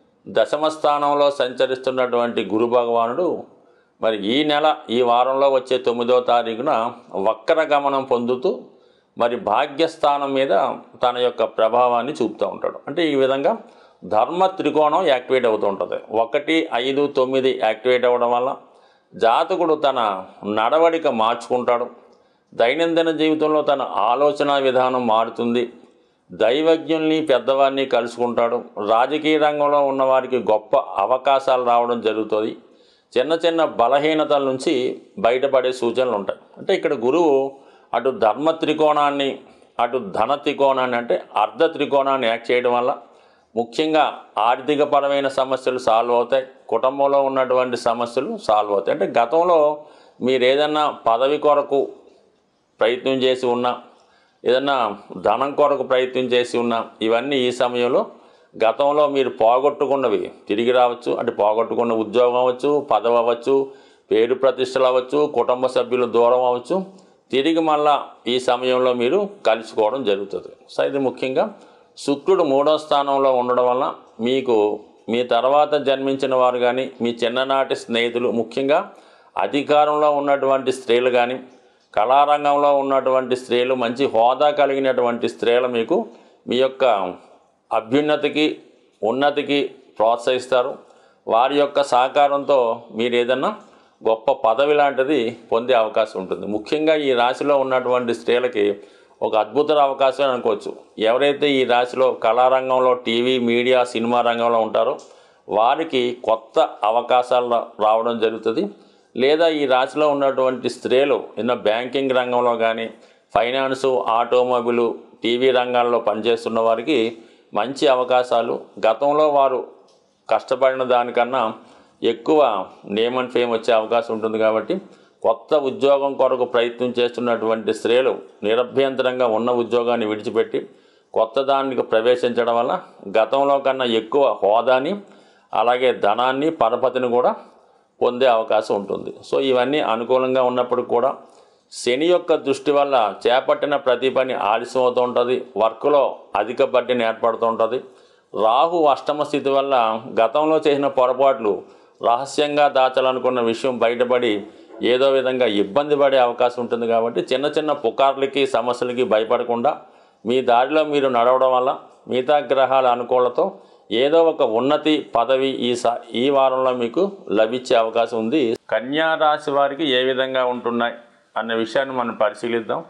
దశమ స్థానంలో సంచరిస్తున్నటువంటి గురు భగవానుడు మరి ఈ నెల ఈ వారంలో వచ్చే తొమ్మిదో తారీఖున వక్ర గమనం పొందుతూ మరి భాగ్యస్థానం మీద తన యొక్క ప్రభావాన్ని చూపుతూ ఉంటాడు అంటే ఈ విధంగా ధర్మ త్రికోణం యాక్టివేట్ అవుతూ ఉంటుంది ఒకటి ఐదు తొమ్మిది యాక్టివేట్ అవ్వడం వల్ల జాతకుడు తన నడవడిక మార్చుకుంటాడు దైనందిన జీవితంలో తన ఆలోచన విధానం మారుతుంది దైవజ్ఞుల్ని పెద్దవారిని కలుసుకుంటాడు రాజకీయ రంగంలో ఉన్నవారికి గొప్ప అవకాశాలు రావడం జరుగుతుంది చిన్న చిన్న బలహీనతల నుంచి బయటపడే సూచనలు ఉంటాయి అంటే ఇక్కడ గురువు అటు ధర్మ త్రికోణాన్ని అటు ధన త్రికోణాన్ని అంటే అర్ధ త్రికోణాన్ని యాక్ట్ చేయడం వల్ల ముఖ్యంగా ఆర్థికపరమైన సమస్యలు సాల్వ్ అవుతాయి కుటుంబంలో ఉన్నటువంటి సమస్యలు సాల్వ్ అవుతాయి అంటే గతంలో మీరు ఏదన్నా పదవి కొరకు ప్రయత్నం చేసి ఉన్నా ఏదన్నా ధనం కొరకు ప్రయత్నం చేసి ఉన్నా ఇవన్నీ ఈ సమయంలో గతంలో మీరు పోగొట్టుకున్నవి తిరిగి రావచ్చు అంటే పోగొట్టుకున్న ఉద్యోగం అవ్వచ్చు పదవి అవ్వచ్చు పేరు ప్రతిష్టలు అవ్వచ్చు కుటుంబ సభ్యులు దూరం అవ్వచ్చు తిరిగి మళ్ళా ఈ సమయంలో మీరు కలుసుకోవడం జరుగుతుంది సో ఇది ముఖ్యంగా శుక్రుడు మూడో స్థానంలో ఉండడం వల్ల మీకు మీ తర్వాత జన్మించిన వారు కానీ మీ చిన్ననాటి స్నేహితులు ముఖ్యంగా అధికారంలో ఉన్నటువంటి స్త్రీలు కానీ కళారంగంలో ఉన్నటువంటి స్త్రీలు మంచి హోదా కలిగినటువంటి స్త్రీలు మీకు మీ యొక్క అభ్యున్నతికి ఉన్నతికి ప్రోత్సహిస్తారు వారి యొక్క సహకారంతో మీరు ఏదన్నా గొప్ప పదవి లాంటిది పొందే అవకాశం ఉంటుంది ముఖ్యంగా ఈ రాశిలో ఉన్నటువంటి స్త్రీలకి ఒక అద్భుత అవకాశం అనుకోవచ్చు ఎవరైతే ఈ రాశిలో కళారంగంలో టీవీ మీడియా సినిమా రంగంలో ఉంటారో వారికి కొత్త అవకాశాలు రా- రావడం జరుగుతుంది లేదా ఈ రాశిలో ఉన్నటువంటి స్త్రీలు ఎన్నో బ్యాంకింగ్ రంగంలో కానీ ఫైనాన్సు ఆటోమొబైల్ టీవీ రంగాల్లో పనిచేస్తున్న వారికి మంచి అవకాశాలు గతంలో వారు కష్టపడిన దానికన్నా ఎక్కువ నేమ్ అండ్ ఫేమ్ వచ్చే అవకాశం ఉంటుంది కాబట్టి కొత్త ఉద్యోగం కొరకు ప్రయత్నం చేస్తున్నటువంటి స్త్రీలు నిరభ్యంతరంగా ఉన్న ఉద్యోగాన్ని విడిచిపెట్టి కొత్త దానికి ప్రవేశించడం వల్ల గతంలో కన్నా ఎక్కువ హోదాని అలాగే ధనాన్ని పరపతిని కూడా పొందే అవకాశం ఉంటుంది సో ఇవన్నీ అనుకూలంగా ఉన్నప్పుడు కూడా శని యొక్క దృష్టి వల్ల చేపట్టిన ప్రతి పని ఆలస్యం అవుతూ ఉంటుంది వర్క్లో అధిక బడ్డీని ఏర్పడుతూ ఉంటుంది రాహు అష్టమ స్థితి వల్ల గతంలో చేసిన పొరపాట్లు రహస్యంగా దాచాలనుకున్న విషయం బయటపడి ఏదో విధంగా ఇబ్బంది పడే అవకాశం ఉంటుంది కాబట్టి చిన్న చిన్న పుకార్లకి సమస్యలకి భయపడకుండా మీ దారిలో మీరు నడవడం వల్ల మిగతా గ్రహాల అనుకూలతో ఏదో ఒక ఉన్నతి పదవి ఈ సా ఈ వారంలో మీకు లభించే అవకాశం ఉంది కన్యా రాశి వారికి ఏ విధంగా ఉంటున్నాయి అన్న విషయాన్ని మనం పరిశీలిద్దాం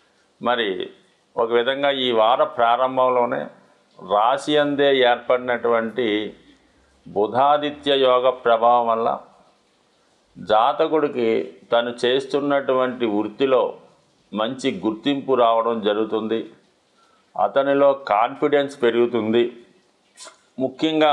మరి ఒక విధంగా ఈ వార ప్రారంభంలోనే రాశి అందే ఏర్పడినటువంటి బుధాదిత్య యోగ ప్రభావం వల్ల జాతకుడికి తను చేస్తున్నటువంటి వృత్తిలో మంచి గుర్తింపు రావడం జరుగుతుంది అతనిలో కాన్ఫిడెన్స్ పెరుగుతుంది ముఖ్యంగా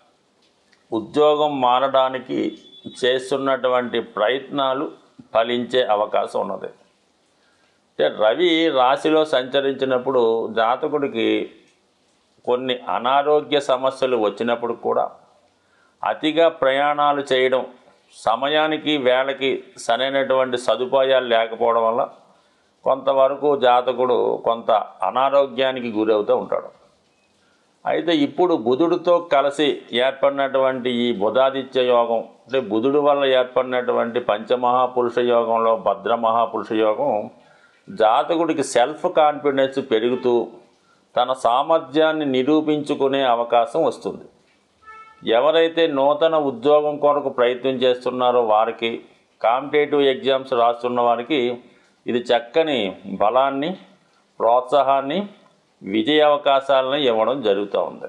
ఉద్యోగం మారడానికి చేస్తున్నటువంటి ప్రయత్నాలు ఫలించే అవకాశం ఉన్నది అంటే రవి రాశిలో సంచరించినప్పుడు జాతకుడికి కొన్ని అనారోగ్య సమస్యలు వచ్చినప్పుడు కూడా అతిగా ప్రయాణాలు చేయడం సమయానికి వేళకి సరైనటువంటి సదుపాయాలు లేకపోవడం వల్ల కొంతవరకు జాతకుడు కొంత అనారోగ్యానికి గురవుతూ ఉంటాడు అయితే ఇప్పుడు బుధుడితో కలిసి ఏర్పడినటువంటి ఈ బుధాదిత్య యోగం అంటే బుధుడు వల్ల ఏర్పడినటువంటి పంచమహాపురుష యోగంలో భద్ర మహాపురుష యోగం జాతకుడికి సెల్ఫ్ కాన్ఫిడెన్స్ పెరుగుతూ తన సామర్థ్యాన్ని నిరూపించుకునే అవకాశం వస్తుంది ఎవరైతే నూతన ఉద్యోగం కొరకు ప్రయత్నం చేస్తున్నారో వారికి కాంపిటేటివ్ ఎగ్జామ్స్ రాస్తున్న వారికి ఇది చక్కని బలాన్ని ప్రోత్సాహాన్ని విజయ అవకాశాలను ఇవ్వడం జరుగుతూ ఉంది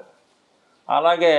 అలాగే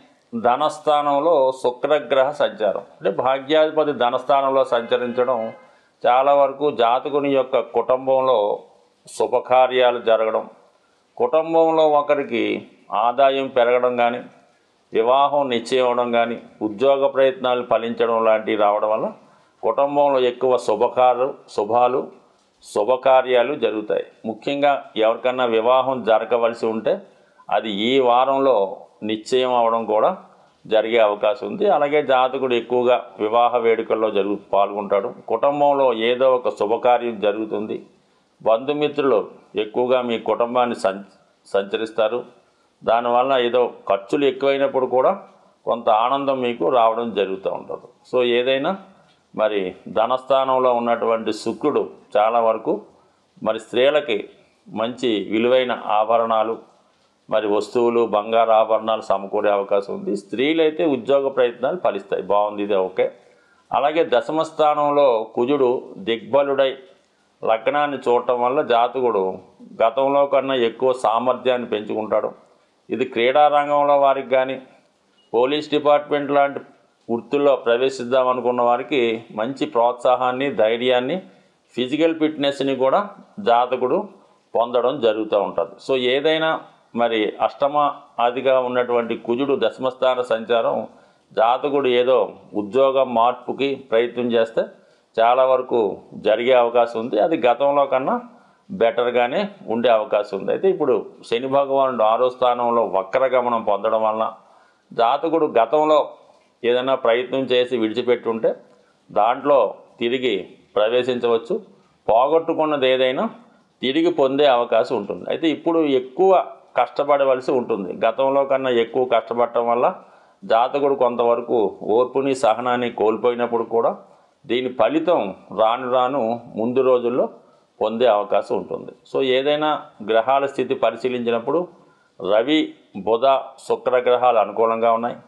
ధనస్థానంలో శుక్రగ్రహ సంచారం అంటే భాగ్యాధిపతి ధనస్థానంలో సంచరించడం చాలా వరకు జాతకుని యొక్క కుటుంబంలో శుభకార్యాలు జరగడం కుటుంబంలో ఒకరికి ఆదాయం పెరగడం కానీ వివాహం నిశ్చయం అవడం కానీ ఉద్యోగ ప్రయత్నాలు ఫలించడం లాంటివి రావడం వల్ల కుటుంబంలో ఎక్కువ శుభకారు శుభాలు శుభకార్యాలు జరుగుతాయి ముఖ్యంగా ఎవరికన్నా వివాహం జరగవలసి ఉంటే అది ఈ వారంలో నిశ్చయం అవడం కూడా జరిగే అవకాశం ఉంది అలాగే జాతకుడు ఎక్కువగా వివాహ వేడుకల్లో జరుగు పాల్గొంటాడు కుటుంబంలో ఏదో ఒక శుభకార్యం జరుగుతుంది బంధుమిత్రులు ఎక్కువగా మీ కుటుంబాన్ని సం సంచరిస్తారు దానివల్ల ఏదో ఖర్చులు ఎక్కువైనప్పుడు కూడా కొంత ఆనందం మీకు రావడం జరుగుతూ ఉంటుంది సో ఏదైనా మరి ధనస్థానంలో ఉన్నటువంటి శుక్రుడు చాలా వరకు మరి స్త్రీలకి మంచి విలువైన ఆభరణాలు మరి వస్తువులు బంగారు ఆభరణాలు సమకూరే అవకాశం ఉంది స్త్రీలైతే ఉద్యోగ ప్రయత్నాలు ఫలిస్తాయి బాగుంది ఇది ఓకే అలాగే దశమ స్థానంలో కుజుడు దిగ్బలుడై లగ్నాన్ని చూడటం వల్ల జాతకుడు గతంలో కన్నా ఎక్కువ సామర్థ్యాన్ని పెంచుకుంటాడు ఇది క్రీడా రంగంలో వారికి కానీ పోలీస్ డిపార్ట్మెంట్ లాంటి వృత్తుల్లో ప్రవేశిద్దాం అనుకున్న వారికి మంచి ప్రోత్సాహాన్ని ధైర్యాన్ని ఫిజికల్ ఫిట్నెస్ని కూడా జాతకుడు పొందడం జరుగుతూ ఉంటుంది సో ఏదైనా మరి అష్టమ ఆదిగా ఉన్నటువంటి కుజుడు దశమస్థాన సంచారం జాతకుడు ఏదో ఉద్యోగ మార్పుకి ప్రయత్నం చేస్తే చాలా వరకు జరిగే అవకాశం ఉంది అది గతంలో కన్నా బెటర్గానే ఉండే అవకాశం ఉంది అయితే ఇప్పుడు శని భగవానుడు ఆరో స్థానంలో వక్రగమనం పొందడం వలన జాతకుడు గతంలో ఏదైనా ప్రయత్నం చేసి విడిచిపెట్టుంటే దాంట్లో తిరిగి ప్రవేశించవచ్చు పోగొట్టుకున్నది ఏదైనా తిరిగి పొందే అవకాశం ఉంటుంది అయితే ఇప్పుడు ఎక్కువ కష్టపడవలసి ఉంటుంది గతంలో కన్నా ఎక్కువ కష్టపడటం వల్ల జాతకుడు కొంతవరకు ఓర్పుని సహనాన్ని కోల్పోయినప్పుడు కూడా దీని ఫలితం రాను రాను ముందు రోజుల్లో పొందే అవకాశం ఉంటుంది సో ఏదైనా గ్రహాల స్థితి పరిశీలించినప్పుడు రవి బుధ శుక్ర గ్రహాలు అనుకూలంగా ఉన్నాయి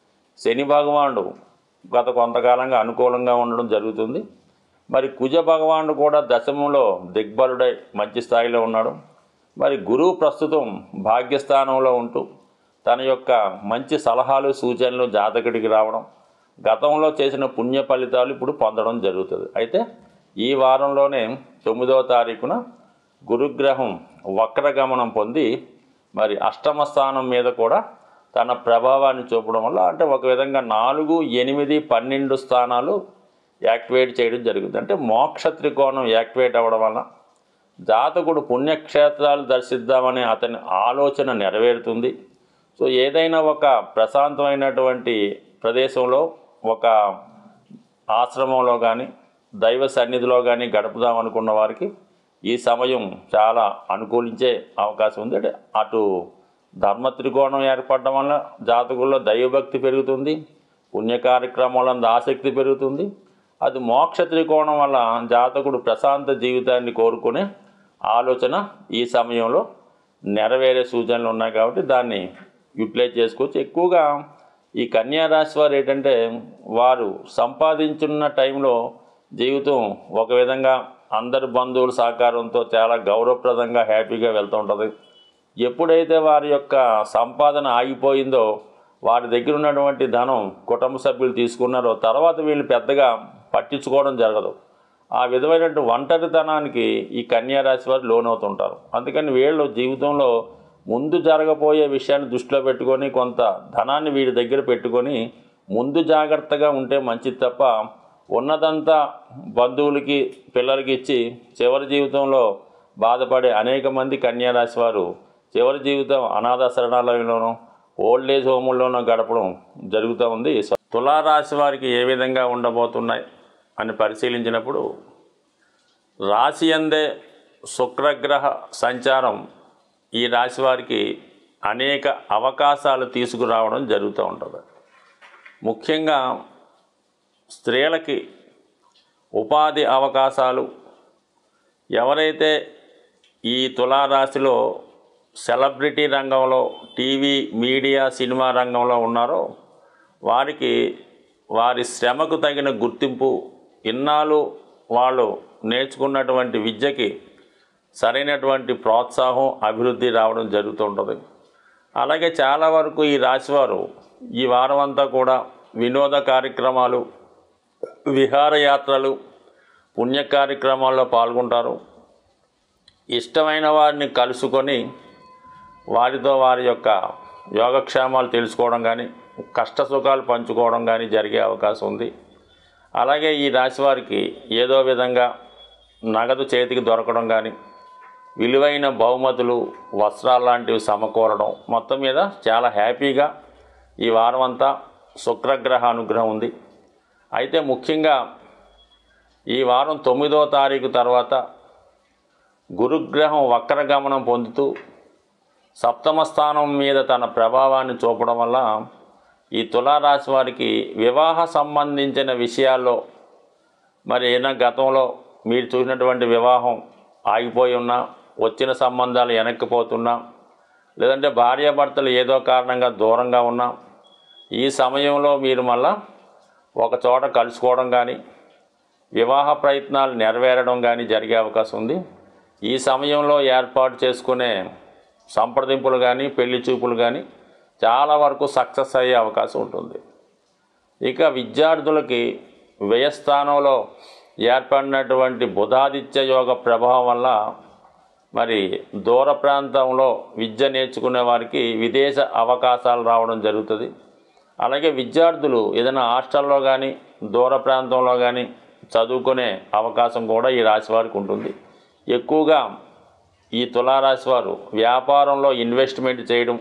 శని భగవానుడు గత కొంతకాలంగా అనుకూలంగా ఉండడం జరుగుతుంది మరి కుజ భగవానుడు కూడా దశమంలో దిగ్బలుడై మంచి స్థాయిలో ఉన్నాడు మరి గురువు ప్రస్తుతం భాగ్యస్థానంలో ఉంటూ తన యొక్క మంచి సలహాలు సూచనలు జాతకుడికి రావడం గతంలో చేసిన పుణ్య ఫలితాలు ఇప్పుడు పొందడం జరుగుతుంది అయితే ఈ వారంలోనే తొమ్మిదవ తారీఖున గురుగ్రహం వక్రగమనం పొంది మరి అష్టమ స్థానం మీద కూడా తన ప్రభావాన్ని చూపడం వల్ల అంటే ఒక విధంగా నాలుగు ఎనిమిది పన్నెండు స్థానాలు యాక్టివేట్ చేయడం జరుగుతుంది అంటే మోక్ష త్రికోణం యాక్టివేట్ అవ్వడం వల్ల జాతకుడు పుణ్యక్షేత్రాలు దర్శిద్దామనే అతని ఆలోచన నెరవేరుతుంది సో ఏదైనా ఒక ప్రశాంతమైనటువంటి ప్రదేశంలో ఒక ఆశ్రమంలో కానీ దైవ సన్నిధిలో కానీ గడుపుదాం అనుకున్న వారికి ఈ సమయం చాలా అనుకూలించే అవకాశం ఉంది అంటే అటు ధర్మ త్రికోణం ఏర్పడడం వల్ల జాతకుల్లో దైవభక్తి పెరుగుతుంది పుణ్య కార్యక్రమాలందు ఆసక్తి పెరుగుతుంది అది మోక్ష త్రికోణం వల్ల జాతకుడు ప్రశాంత జీవితాన్ని కోరుకునే ఆలోచన ఈ సమయంలో నెరవేరే సూచనలు ఉన్నాయి కాబట్టి దాన్ని యూటిలైజ్ చేసుకోవచ్చు ఎక్కువగా ఈ కన్యా రాశి వారు ఏంటంటే వారు సంపాదించున్న టైంలో జీవితం ఒక విధంగా అందరి బంధువుల సహకారంతో చాలా గౌరవప్రదంగా హ్యాపీగా వెళ్తూ ఉంటుంది ఎప్పుడైతే వారి యొక్క సంపాదన ఆగిపోయిందో వారి దగ్గర ఉన్నటువంటి ధనం కుటుంబ సభ్యులు తీసుకున్నారో తర్వాత వీళ్ళు పెద్దగా పట్టించుకోవడం జరగదు ఆ విధమైనటువంటి ఒంటరితనానికి ఈ కన్యా రాశి వారు లోనవుతుంటారు అందుకని వీళ్ళు జీవితంలో ముందు జరగబోయే విషయాన్ని దృష్టిలో పెట్టుకొని కొంత ధనాన్ని వీడి దగ్గర పెట్టుకొని ముందు జాగ్రత్తగా ఉంటే మంచిది తప్ప ఉన్నదంతా బంధువులకి పిల్లలకి ఇచ్చి చివరి జీవితంలో బాధపడే అనేక మంది కన్యా రాశి వారు చివరి జీవితం అనాథ శరణాలయంలోనూ ఓల్డ్ ఏజ్ హోముల్లోనూ గడపడం జరుగుతూ ఉంది సో తులారాశి వారికి ఏ విధంగా ఉండబోతున్నాయి అని పరిశీలించినప్పుడు రాశి అందే శుక్రగ్రహ సంచారం ఈ రాశి వారికి అనేక అవకాశాలు తీసుకురావడం జరుగుతూ ఉంటుంది ముఖ్యంగా స్త్రీలకి ఉపాధి అవకాశాలు ఎవరైతే ఈ తులారాశిలో సెలబ్రిటీ రంగంలో టీవీ మీడియా సినిమా రంగంలో ఉన్నారో వారికి వారి శ్రమకు తగిన గుర్తింపు ఇన్నాళ్ళు వాళ్ళు నేర్చుకున్నటువంటి విద్యకి సరైనటువంటి ప్రోత్సాహం అభివృద్ధి రావడం జరుగుతుంటుంది అలాగే చాలా వరకు ఈ రాశివారు ఈ వారం అంతా కూడా వినోద కార్యక్రమాలు విహారయాత్రలు పుణ్య కార్యక్రమాల్లో పాల్గొంటారు ఇష్టమైన వారిని కలుసుకొని వారితో వారి యొక్క యోగక్షేమాలు తెలుసుకోవడం కానీ కష్ట సుఖాలు పంచుకోవడం కానీ జరిగే అవకాశం ఉంది అలాగే ఈ రాశి వారికి ఏదో విధంగా నగదు చేతికి దొరకడం కానీ విలువైన బహుమతులు వస్త్రాలు లాంటివి సమకూరడం మొత్తం మీద చాలా హ్యాపీగా ఈ వారం అంతా శుక్రగ్రహ అనుగ్రహం ఉంది అయితే ముఖ్యంగా ఈ వారం తొమ్మిదో తారీఖు తర్వాత గురుగ్రహం వక్రగమనం పొందుతూ సప్తమ స్థానం మీద తన ప్రభావాన్ని చూపడం వల్ల ఈ తులారాశి వారికి వివాహ సంబంధించిన విషయాల్లో మరి ఏదైనా గతంలో మీరు చూసినటువంటి వివాహం ఆగిపోయి ఉన్నా వచ్చిన సంబంధాలు వెనక్కిపోతున్నా లేదంటే భార్యాభర్తలు ఏదో కారణంగా దూరంగా ఉన్నా ఈ సమయంలో మీరు మళ్ళా ఒక చోట కలుసుకోవడం కానీ వివాహ ప్రయత్నాలు నెరవేరడం కానీ జరిగే అవకాశం ఉంది ఈ సమయంలో ఏర్పాటు చేసుకునే సంప్రదింపులు కానీ పెళ్లి చూపులు కానీ చాలా వరకు సక్సెస్ అయ్యే అవకాశం ఉంటుంది ఇక విద్యార్థులకి వ్యయస్థానంలో ఏర్పడినటువంటి బుధాదిత్య యోగ ప్రభావం వల్ల మరి దూర ప్రాంతంలో విద్య నేర్చుకునే వారికి విదేశ అవకాశాలు రావడం జరుగుతుంది అలాగే విద్యార్థులు ఏదైనా హాస్టల్లో కానీ దూర ప్రాంతంలో కానీ చదువుకునే అవకాశం కూడా ఈ రాశి వారికి ఉంటుంది ఎక్కువగా ఈ తులారాశి వారు వ్యాపారంలో ఇన్వెస్ట్మెంట్ చేయడం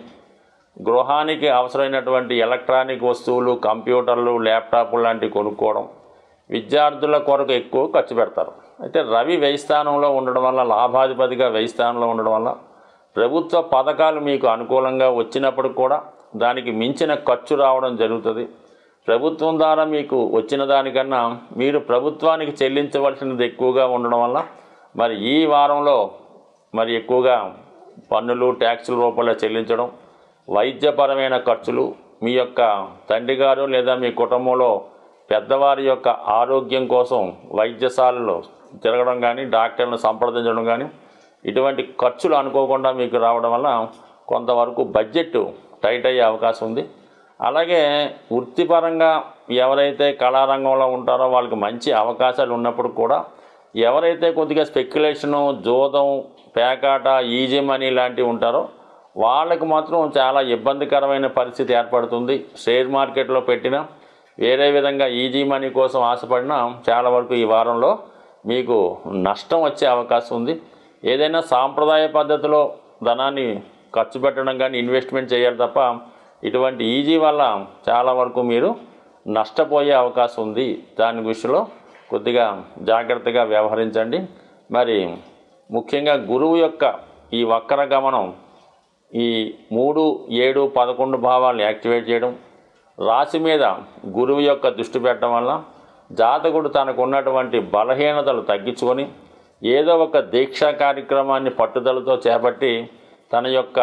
గృహానికి అవసరమైనటువంటి ఎలక్ట్రానిక్ వస్తువులు కంప్యూటర్లు ల్యాప్టాప్లు లాంటివి కొనుక్కోవడం విద్యార్థుల కొరకు ఎక్కువ ఖర్చు పెడతారు అయితే రవి వ్యయ స్థానంలో ఉండడం వల్ల లాభాధిపతిగా వ్యయ స్థానంలో ఉండడం వల్ల ప్రభుత్వ పథకాలు మీకు అనుకూలంగా వచ్చినప్పుడు కూడా దానికి మించిన ఖర్చు రావడం జరుగుతుంది ప్రభుత్వం ద్వారా మీకు వచ్చిన దానికన్నా మీరు ప్రభుత్వానికి చెల్లించవలసినది ఎక్కువగా ఉండడం వల్ల మరి ఈ వారంలో మరి ఎక్కువగా పన్నులు ట్యాక్సుల రూపంలో చెల్లించడం వైద్యపరమైన ఖర్చులు మీ యొక్క తండ్రి గారు లేదా మీ కుటుంబంలో పెద్దవారి యొక్క ఆరోగ్యం కోసం వైద్యశాలలో తిరగడం కానీ డాక్టర్లను సంప్రదించడం కానీ ఇటువంటి ఖర్చులు అనుకోకుండా మీకు రావడం వల్ల కొంతవరకు బడ్జెట్ టైట్ అయ్యే అవకాశం ఉంది అలాగే వృత్తిపరంగా ఎవరైతే కళారంగంలో ఉంటారో వాళ్ళకి మంచి అవకాశాలు ఉన్నప్పుడు కూడా ఎవరైతే కొద్దిగా స్పెక్యులేషను జోదం పేకాట ఈజీ మనీ లాంటివి ఉంటారో వాళ్ళకు మాత్రం చాలా ఇబ్బందికరమైన పరిస్థితి ఏర్పడుతుంది షేర్ మార్కెట్లో పెట్టినా వేరే విధంగా ఈజీ మనీ కోసం ఆశపడినా చాలా వరకు ఈ వారంలో మీకు నష్టం వచ్చే అవకాశం ఉంది ఏదైనా సాంప్రదాయ పద్ధతిలో ధనాన్ని ఖర్చు పెట్టడం కానీ ఇన్వెస్ట్మెంట్ చేయాలి తప్ప ఇటువంటి ఈజీ వల్ల చాలా వరకు మీరు నష్టపోయే అవకాశం ఉంది దాని విషయంలో కొద్దిగా జాగ్రత్తగా వ్యవహరించండి మరి ముఖ్యంగా గురువు యొక్క ఈ వక్ర గమనం ఈ మూడు ఏడు పదకొండు భావాలను యాక్టివేట్ చేయడం రాశి మీద గురువు యొక్క దృష్టి పెట్టడం వల్ల జాతకుడు తనకు ఉన్నటువంటి బలహీనతలు తగ్గించుకొని ఏదో ఒక దీక్షా కార్యక్రమాన్ని పట్టుదలతో చేపట్టి తన యొక్క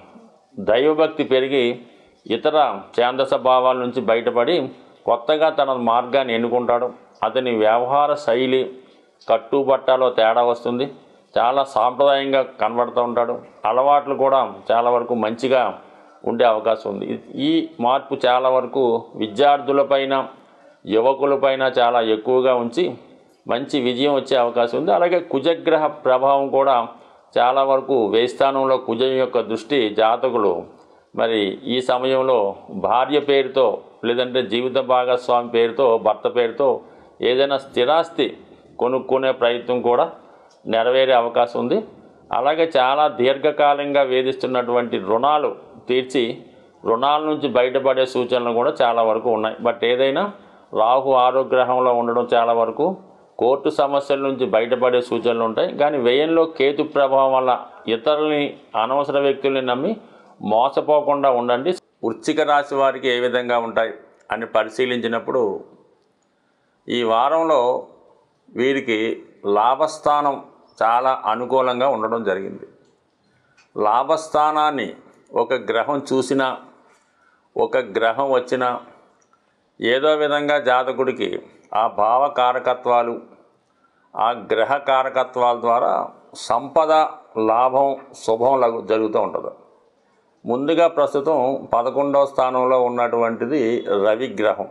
దైవభక్తి పెరిగి ఇతర ఛాందస భావాల నుంచి బయటపడి కొత్తగా తన మార్గాన్ని ఎన్నుకుంటాడు అతని వ్యవహార శైలి కట్టుబట్టలో తేడా వస్తుంది చాలా సాంప్రదాయంగా కనబడుతూ ఉంటాడు అలవాట్లు కూడా చాలా వరకు మంచిగా ఉండే అవకాశం ఉంది ఈ మార్పు చాలా వరకు విద్యార్థులపైన యువకులపైన చాలా ఎక్కువగా ఉంచి మంచి విజయం వచ్చే అవకాశం ఉంది అలాగే కుజగ్రహ ప్రభావం కూడా చాలా వరకు వేస్థానంలో కుజం యొక్క దృష్టి జాతకులు మరి ఈ సమయంలో భార్య పేరుతో లేదంటే జీవిత భాగస్వామి పేరుతో భర్త పేరుతో ఏదైనా స్థిరాస్తి కొనుక్కునే ప్రయత్నం కూడా నెరవేరే అవకాశం ఉంది అలాగే చాలా దీర్ఘకాలంగా వేధిస్తున్నటువంటి రుణాలు తీర్చి రుణాల నుంచి బయటపడే సూచనలు కూడా చాలా వరకు ఉన్నాయి బట్ ఏదైనా రాహు ఆరోగ్రహంలో ఉండడం చాలా వరకు కోర్టు సమస్యల నుంచి బయటపడే సూచనలు ఉంటాయి కానీ వ్యయంలో కేతు ప్రభావం వల్ల ఇతరులని అనవసర వ్యక్తుల్ని నమ్మి మోసపోకుండా ఉండండి వృశ్చిక రాశి వారికి ఏ విధంగా ఉంటాయి అని పరిశీలించినప్పుడు ఈ వారంలో వీరికి లాభస్థానం చాలా అనుకూలంగా ఉండడం జరిగింది లాభస్థానాన్ని ఒక గ్రహం చూసినా ఒక గ్రహం వచ్చినా ఏదో విధంగా జాతకుడికి ఆ భావ కారకత్వాలు ఆ గ్రహ కారకత్వాల ద్వారా సంపద లాభం శుభం లగు జరుగుతూ ఉంటుంది ముందుగా ప్రస్తుతం పదకొండవ స్థానంలో ఉన్నటువంటిది రవి గ్రహం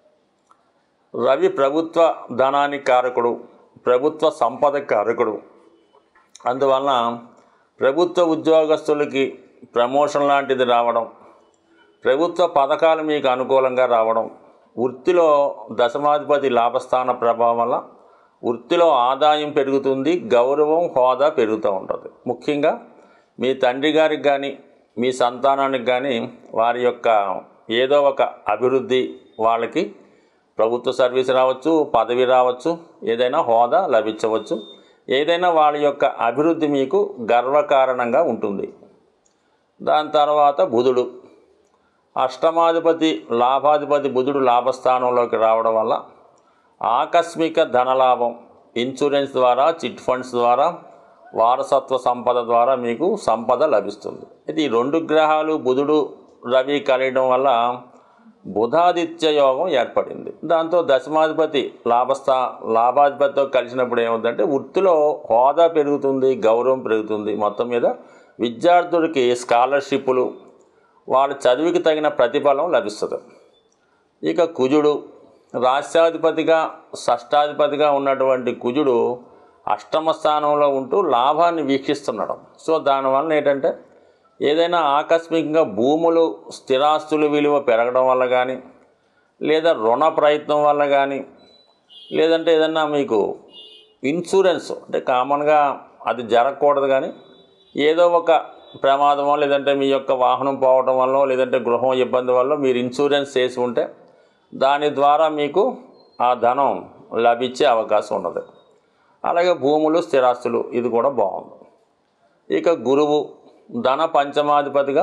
రవి ప్రభుత్వ ధనానికి కారకుడు ప్రభుత్వ సంపద కారకుడు అందువలన ప్రభుత్వ ఉద్యోగస్తులకి ప్రమోషన్ లాంటిది రావడం ప్రభుత్వ పథకాలు మీకు అనుకూలంగా రావడం వృత్తిలో దశమాధిపతి లాభస్థాన ప్రభావం వల్ల వృత్తిలో ఆదాయం పెరుగుతుంది గౌరవం హోదా పెరుగుతూ ఉంటుంది ముఖ్యంగా మీ తండ్రి గారికి కానీ మీ సంతానానికి కానీ వారి యొక్క ఏదో ఒక అభివృద్ధి వాళ్ళకి ప్రభుత్వ సర్వీస్ రావచ్చు పదవి రావచ్చు ఏదైనా హోదా లభించవచ్చు ఏదైనా వాళ్ళ యొక్క అభివృద్ధి మీకు గర్వకారణంగా ఉంటుంది దాని తర్వాత బుధుడు అష్టమాధిపతి లాభాధిపతి బుధుడు లాభస్థానంలోకి రావడం వల్ల ఆకస్మిక ధనలాభం ఇన్సూరెన్స్ ద్వారా చిట్ ఫండ్స్ ద్వారా వారసత్వ సంపద ద్వారా మీకు సంపద లభిస్తుంది ఇది ఈ రెండు గ్రహాలు బుధుడు రవి కలియడం వల్ల బుధాదిత్య యోగం ఏర్పడింది దాంతో దశమాధిపతి లాభస్థా లాభాధిపతితో కలిసినప్పుడు ఏమవుతుందంటే వృత్తిలో హోదా పెరుగుతుంది గౌరవం పెరుగుతుంది మొత్తం మీద విద్యార్థులకి స్కాలర్షిప్లు వాళ్ళ చదువుకి తగిన ప్రతిఫలం లభిస్తుంది ఇక కుజుడు రాష్ట్రాధిపతిగా షష్టాధిపతిగా ఉన్నటువంటి కుజుడు అష్టమ స్థానంలో ఉంటూ లాభాన్ని వీక్షిస్తున్నాడు సో దానివల్ల ఏంటంటే ఏదైనా ఆకస్మికంగా భూములు స్థిరాస్తుల విలువ పెరగడం వల్ల కానీ లేదా రుణ ప్రయత్నం వల్ల కానీ లేదంటే ఏదన్నా మీకు ఇన్సూరెన్స్ అంటే కామన్గా అది జరగకూడదు కానీ ఏదో ఒక ప్రమాదమో లేదంటే మీ యొక్క వాహనం పోవడం వల్ల లేదంటే గృహం ఇబ్బంది వల్ల మీరు ఇన్సూరెన్స్ చేసి ఉంటే దాని ద్వారా మీకు ఆ ధనం లభించే అవకాశం ఉన్నది అలాగే భూములు స్థిరాస్తులు ఇది కూడా బాగుంది ఇక గురువు ధన పంచమాధిపతిగా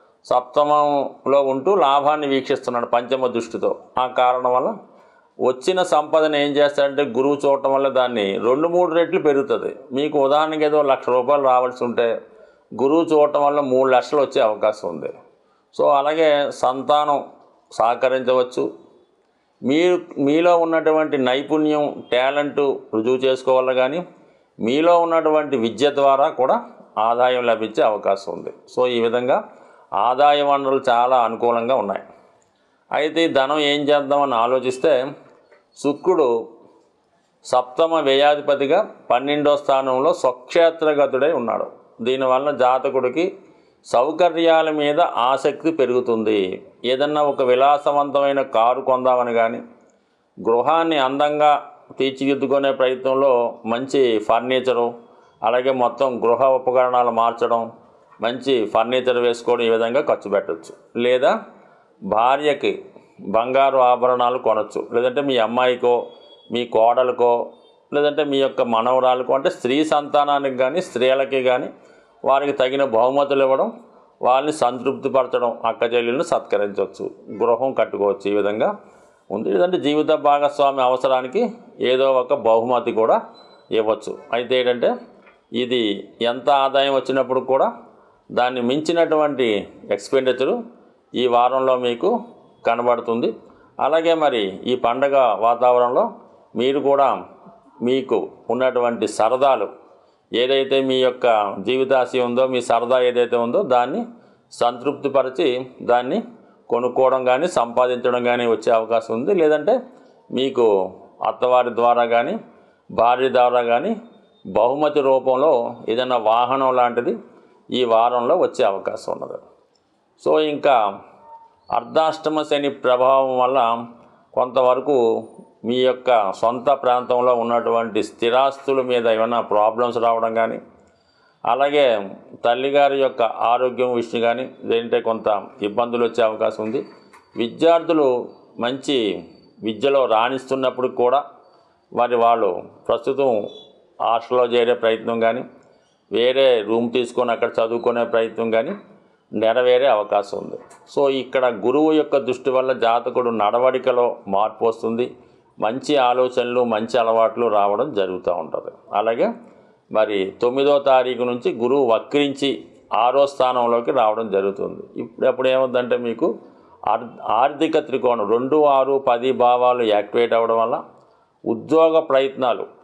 సప్తమంలో ఉంటూ లాభాన్ని వీక్షిస్తున్నాడు పంచమ దృష్టితో ఆ కారణం వల్ల వచ్చిన సంపదను ఏం చేస్తాడంటే గురువు చూడటం వల్ల దాన్ని రెండు మూడు రెట్లు పెరుగుతుంది మీకు ఉదాహరణకి ఏదో లక్ష రూపాయలు రావాల్సి ఉంటే గురువు చూడటం వల్ల మూడు లక్షలు వచ్చే అవకాశం ఉంది సో అలాగే సంతానం సహకరించవచ్చు మీరు మీలో ఉన్నటువంటి నైపుణ్యం టాలెంట్ రుజువు చేసుకోవాలి కానీ మీలో ఉన్నటువంటి విద్య ద్వారా కూడా ఆదాయం లభించే అవకాశం ఉంది సో ఈ విధంగా ఆదాయ వనరులు చాలా అనుకూలంగా ఉన్నాయి అయితే ఈ ధనం ఏం చేద్దామని ఆలోచిస్తే శుక్రుడు సప్తమ వ్యయాధిపతిగా పన్నెండో స్థానంలో స్వక్షేత్రగతుడై ఉన్నాడు దీనివల్ల జాతకుడికి సౌకర్యాల మీద ఆసక్తి పెరుగుతుంది ఏదన్నా ఒక విలాసవంతమైన కారు కొందామని కానీ గృహాన్ని అందంగా తీర్చిదిద్దుకునే ప్రయత్నంలో మంచి ఫర్నిచరు అలాగే మొత్తం గృహ ఉపకరణాలు మార్చడం మంచి ఫర్నిచర్ వేసుకోవడం ఈ విధంగా ఖర్చు పెట్టచ్చు లేదా భార్యకి బంగారు ఆభరణాలు కొనచ్చు లేదంటే మీ అమ్మాయికో మీ కోడలకో లేదంటే మీ యొక్క మనవరాలకో అంటే స్త్రీ సంతానానికి కానీ స్త్రీలకి కానీ వారికి తగిన బహుమతులు ఇవ్వడం వాళ్ళని సంతృప్తిపరచడం అక్క చెల్లెలను సత్కరించవచ్చు గృహం కట్టుకోవచ్చు ఈ విధంగా ఉంది లేదంటే జీవిత భాగస్వామి అవసరానికి ఏదో ఒక బహుమతి కూడా ఇవ్వచ్చు అయితే ఏంటంటే ఇది ఎంత ఆదాయం వచ్చినప్పుడు కూడా దాన్ని మించినటువంటి ఎక్స్పెండిచరు ఈ వారంలో మీకు కనబడుతుంది అలాగే మరి ఈ పండగ వాతావరణంలో మీరు కూడా మీకు ఉన్నటువంటి సరదాలు ఏదైతే మీ యొక్క జీవితాశయం ఉందో మీ సరదా ఏదైతే ఉందో దాన్ని సంతృప్తిపరిచి దాన్ని కొనుక్కోవడం కానీ సంపాదించడం కానీ వచ్చే అవకాశం ఉంది లేదంటే మీకు అత్తవారి ద్వారా కానీ భార్య ద్వారా కానీ బహుమతి రూపంలో ఏదైనా వాహనం లాంటిది ఈ వారంలో వచ్చే అవకాశం ఉన్నది సో ఇంకా అర్ధాష్టమ శని ప్రభావం వల్ల కొంతవరకు మీ యొక్క సొంత ప్రాంతంలో ఉన్నటువంటి స్థిరాస్తుల మీద ఏమైనా ప్రాబ్లమ్స్ రావడం కానీ అలాగే తల్లిగారి యొక్క ఆరోగ్యం విషయం కానీ లేదంటే కొంత ఇబ్బందులు వచ్చే అవకాశం ఉంది విద్యార్థులు మంచి విద్యలో రాణిస్తున్నప్పుడు కూడా మరి వాళ్ళు ప్రస్తుతం హాస్టల్లో చేరే ప్రయత్నం కానీ వేరే రూమ్ తీసుకొని అక్కడ చదువుకునే ప్రయత్నం కానీ నెరవేరే అవకాశం ఉంది సో ఇక్కడ గురువు యొక్క దృష్టి వల్ల జాతకుడు నడవడికలో మార్పు వస్తుంది మంచి ఆలోచనలు మంచి అలవాట్లు రావడం జరుగుతూ ఉంటుంది అలాగే మరి తొమ్మిదో తారీఖు నుంచి గురువు వక్రించి ఆరో స్థానంలోకి రావడం జరుగుతుంది ఇప్పుడు అప్పుడు ఏమవుతుందంటే మీకు ఆర్ ఆర్థిక త్రికోణం రెండు ఆరు పది భావాలు యాక్టివేట్ అవ్వడం వల్ల ఉద్యోగ ప్రయత్నాలు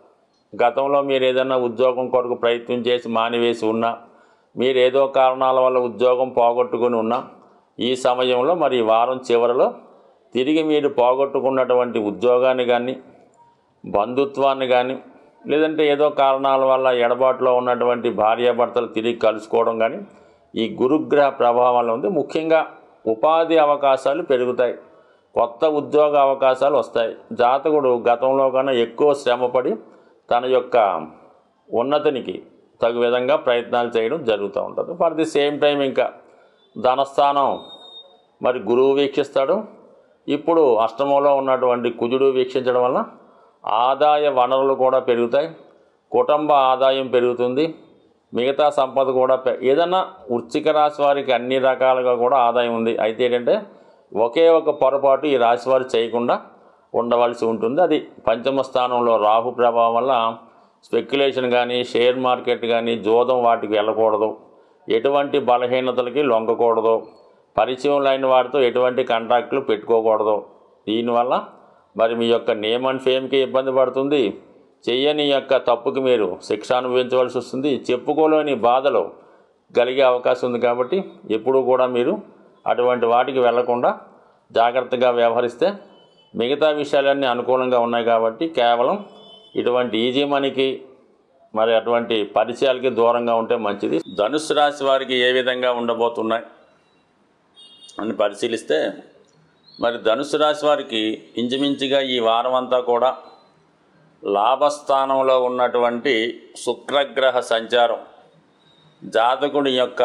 గతంలో మీరు ఏదైనా ఉద్యోగం కొరకు ప్రయత్నం చేసి మానివేసి ఉన్నా మీరు ఏదో కారణాల వల్ల ఉద్యోగం పోగొట్టుకుని ఉన్నా ఈ సమయంలో మరి ఈ వారం చివరిలో తిరిగి మీరు పోగొట్టుకున్నటువంటి ఉద్యోగాన్ని కానీ బంధుత్వాన్ని కానీ లేదంటే ఏదో కారణాల వల్ల ఎడబాటులో ఉన్నటువంటి భార్యాభర్తలు తిరిగి కలుసుకోవడం కానీ ఈ గురుగ్రహ ప్రభావం వల్ల ఉంది ముఖ్యంగా ఉపాధి అవకాశాలు పెరుగుతాయి కొత్త ఉద్యోగ అవకాశాలు వస్తాయి జాతకుడు గతంలో కన్నా ఎక్కువ శ్రమపడి తన యొక్క ఉన్నతినికి తగు విధంగా ప్రయత్నాలు చేయడం జరుగుతూ ఉంటుంది ఫర్ ది సేమ్ టైం ఇంకా ధనస్థానం మరి గురువు వీక్షిస్తాడు ఇప్పుడు అష్టమంలో ఉన్నటువంటి కుజుడు వీక్షించడం వల్ల ఆదాయ వనరులు కూడా పెరుగుతాయి కుటుంబ ఆదాయం పెరుగుతుంది మిగతా సంపద కూడా పె- ఏదన్నా వృశ్చిక రాశి వారికి అన్ని రకాలుగా కూడా ఆదాయం ఉంది అయితే ఏంటంటే ఒకే ఒక పొరపాటు ఈ రాశి వారు చేయకుండా ఉండవలసి ఉంటుంది అది పంచమ స్థానంలో రాహు ప్రభావం వల్ల స్పెక్యులేషన్ కానీ షేర్ మార్కెట్ కానీ జోదం వాటికి వెళ్ళకూడదు ఎటువంటి బలహీనతలకి లొంగకూడదు పరిచయం లేని వారితో ఎటువంటి కాంట్రాక్టులు పెట్టుకోకూడదు దీనివల్ల మరి మీ యొక్క నేమ్ అండ్ ఫేమ్కి ఇబ్బంది పడుతుంది చెయ్యని యొక్క తప్పుకి మీరు శిక్ష అనుభవించవలసి వస్తుంది చెప్పుకోలేని బాధలు కలిగే అవకాశం ఉంది కాబట్టి ఎప్పుడూ కూడా మీరు అటువంటి వాటికి వెళ్లకుండా జాగ్రత్తగా వ్యవహరిస్తే మిగతా విషయాలన్నీ అనుకూలంగా ఉన్నాయి కాబట్టి కేవలం ఇటువంటి ఈజీ మనీకి మరి అటువంటి పరిచయాలకి దూరంగా ఉంటే మంచిది ధనుసు రాశి వారికి ఏ విధంగా ఉండబోతున్నాయి అని పరిశీలిస్తే మరి ధనుసు రాశి వారికి ఇంచుమించుగా ఈ వారం అంతా కూడా లాభస్థానంలో ఉన్నటువంటి శుక్రగ్రహ సంచారం జాతకుడి యొక్క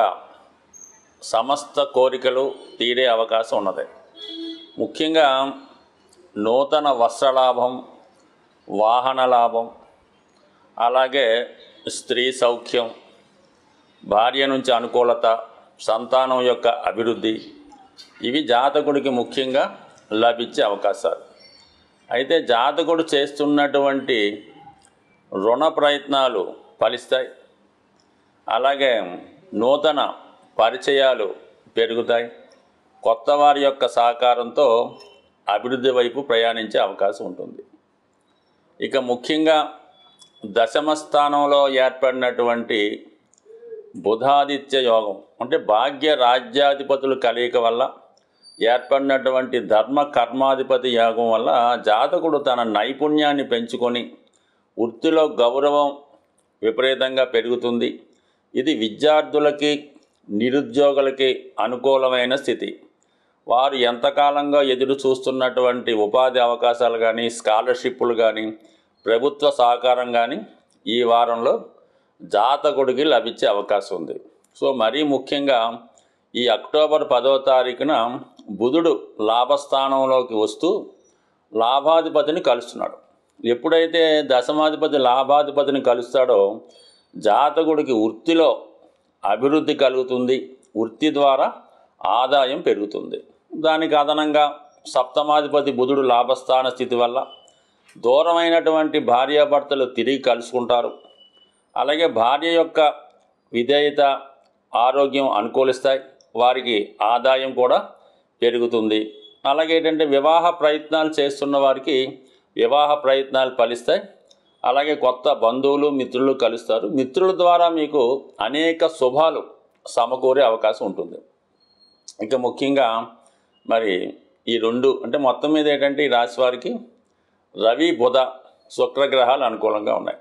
సమస్త కోరికలు తీరే అవకాశం ఉన్నది ముఖ్యంగా నూతన వస్త్రలాభం వాహన లాభం అలాగే స్త్రీ సౌఖ్యం భార్య నుంచి అనుకూలత సంతానం యొక్క అభివృద్ధి ఇవి జాతకుడికి ముఖ్యంగా లభించే అవకాశాలు అయితే జాతకుడు చేస్తున్నటువంటి రుణ ప్రయత్నాలు ఫలిస్తాయి అలాగే నూతన పరిచయాలు పెరుగుతాయి కొత్త వారి యొక్క సహకారంతో అభివృద్ధి వైపు ప్రయాణించే అవకాశం ఉంటుంది ఇక ముఖ్యంగా దశమ స్థానంలో ఏర్పడినటువంటి బుధాదిత్య యోగం అంటే భాగ్య రాజ్యాధిపతుల కలయిక వల్ల ఏర్పడినటువంటి ధర్మ కర్మాధిపతి యోగం వల్ల జాతకుడు తన నైపుణ్యాన్ని పెంచుకొని వృత్తిలో గౌరవం విపరీతంగా పెరుగుతుంది ఇది విద్యార్థులకి నిరుద్యోగులకి అనుకూలమైన స్థితి వారు ఎంతకాలంగా ఎదురు చూస్తున్నటువంటి ఉపాధి అవకాశాలు కానీ స్కాలర్షిప్లు కానీ ప్రభుత్వ సహకారం కానీ ఈ వారంలో జాతకుడికి లభించే అవకాశం ఉంది సో మరీ ముఖ్యంగా ఈ అక్టోబర్ పదో తారీఖున బుధుడు లాభస్థానంలోకి వస్తూ లాభాధిపతిని కలుస్తున్నాడు ఎప్పుడైతే దశమాధిపతి లాభాధిపతిని కలుస్తాడో జాతకుడికి వృత్తిలో అభివృద్ధి కలుగుతుంది వృత్తి ద్వారా ఆదాయం పెరుగుతుంది దానికి అదనంగా సప్తమాధిపతి బుధుడు లాభస్థాన స్థితి వల్ల దూరమైనటువంటి భార్యాభర్తలు తిరిగి కలుసుకుంటారు అలాగే భార్య యొక్క విధేయత ఆరోగ్యం అనుకూలిస్తాయి వారికి ఆదాయం కూడా పెరుగుతుంది అలాగే ఏంటంటే వివాహ ప్రయత్నాలు చేస్తున్న వారికి వివాహ ప్రయత్నాలు ఫలిస్తాయి అలాగే కొత్త బంధువులు మిత్రులు కలుస్తారు మిత్రుల ద్వారా మీకు అనేక శుభాలు సమకూరే అవకాశం ఉంటుంది ఇక ముఖ్యంగా మరి ఈ రెండు అంటే మొత్తం మీద ఏంటంటే ఈ రాశి వారికి రవి బుధ శుక్రగ్రహాలు అనుకూలంగా ఉన్నాయి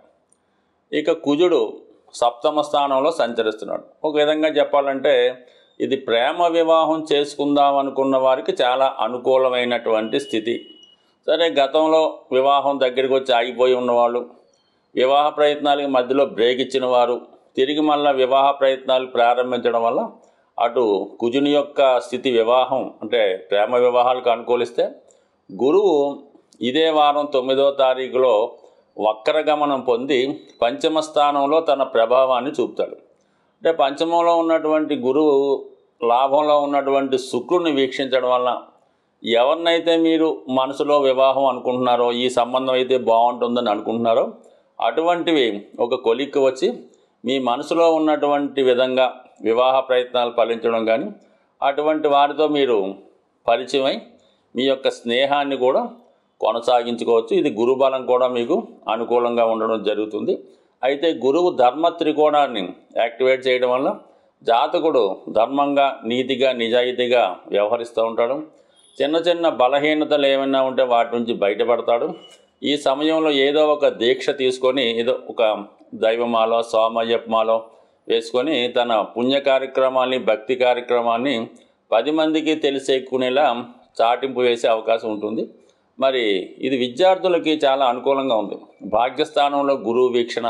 ఇక కుజుడు సప్తమ స్థానంలో సంచరిస్తున్నాడు ఒక విధంగా చెప్పాలంటే ఇది ప్రేమ వివాహం చేసుకుందాం అనుకున్న వారికి చాలా అనుకూలమైనటువంటి స్థితి సరే గతంలో వివాహం దగ్గరికి వచ్చి ఆగిపోయి ఉన్నవాళ్ళు వివాహ ప్రయత్నాలకి మధ్యలో బ్రేక్ ఇచ్చిన వారు తిరిగి మళ్ళా వివాహ ప్రయత్నాలు ప్రారంభించడం వల్ల అటు కుజుని యొక్క స్థితి వివాహం అంటే ప్రేమ వివాహాలకు అనుకూలిస్తే గురువు ఇదే వారం తొమ్మిదో తారీఖులో వక్రగమనం పొంది పంచమ స్థానంలో తన ప్రభావాన్ని చూపుతాడు అంటే పంచమంలో ఉన్నటువంటి గురువు లాభంలో ఉన్నటువంటి శుక్రుని వీక్షించడం వల్ల ఎవరినైతే మీరు మనసులో వివాహం అనుకుంటున్నారో ఈ సంబంధం అయితే బాగుంటుందని అనుకుంటున్నారో అటువంటివి ఒక కొలిక్కి వచ్చి మీ మనసులో ఉన్నటువంటి విధంగా వివాహ ప్రయత్నాలు ఫలించడం కానీ అటువంటి వారితో మీరు పరిచయమై మీ యొక్క స్నేహాన్ని కూడా కొనసాగించుకోవచ్చు ఇది గురుబలం కూడా మీకు అనుకూలంగా ఉండడం జరుగుతుంది అయితే గురువు ధర్మ త్రికోణాన్ని యాక్టివేట్ చేయడం వల్ల జాతకుడు ధర్మంగా నీతిగా నిజాయితీగా వ్యవహరిస్తూ ఉంటాడు చిన్న చిన్న బలహీనతలు ఏమైనా ఉంటే వాటి నుంచి బయటపడతాడు ఈ సమయంలో ఏదో ఒక దీక్ష తీసుకొని ఏదో ఒక దైవమాలో సోమయ్యప్పమాలో వేసుకొని తన పుణ్య కార్యక్రమాల్ని భక్తి కార్యక్రమాన్ని పది మందికి తెలిసేకునేలా చాటింపు వేసే అవకాశం ఉంటుంది మరి ఇది విద్యార్థులకి చాలా అనుకూలంగా ఉంది భాగ్యస్థానంలో గురువు వీక్షణ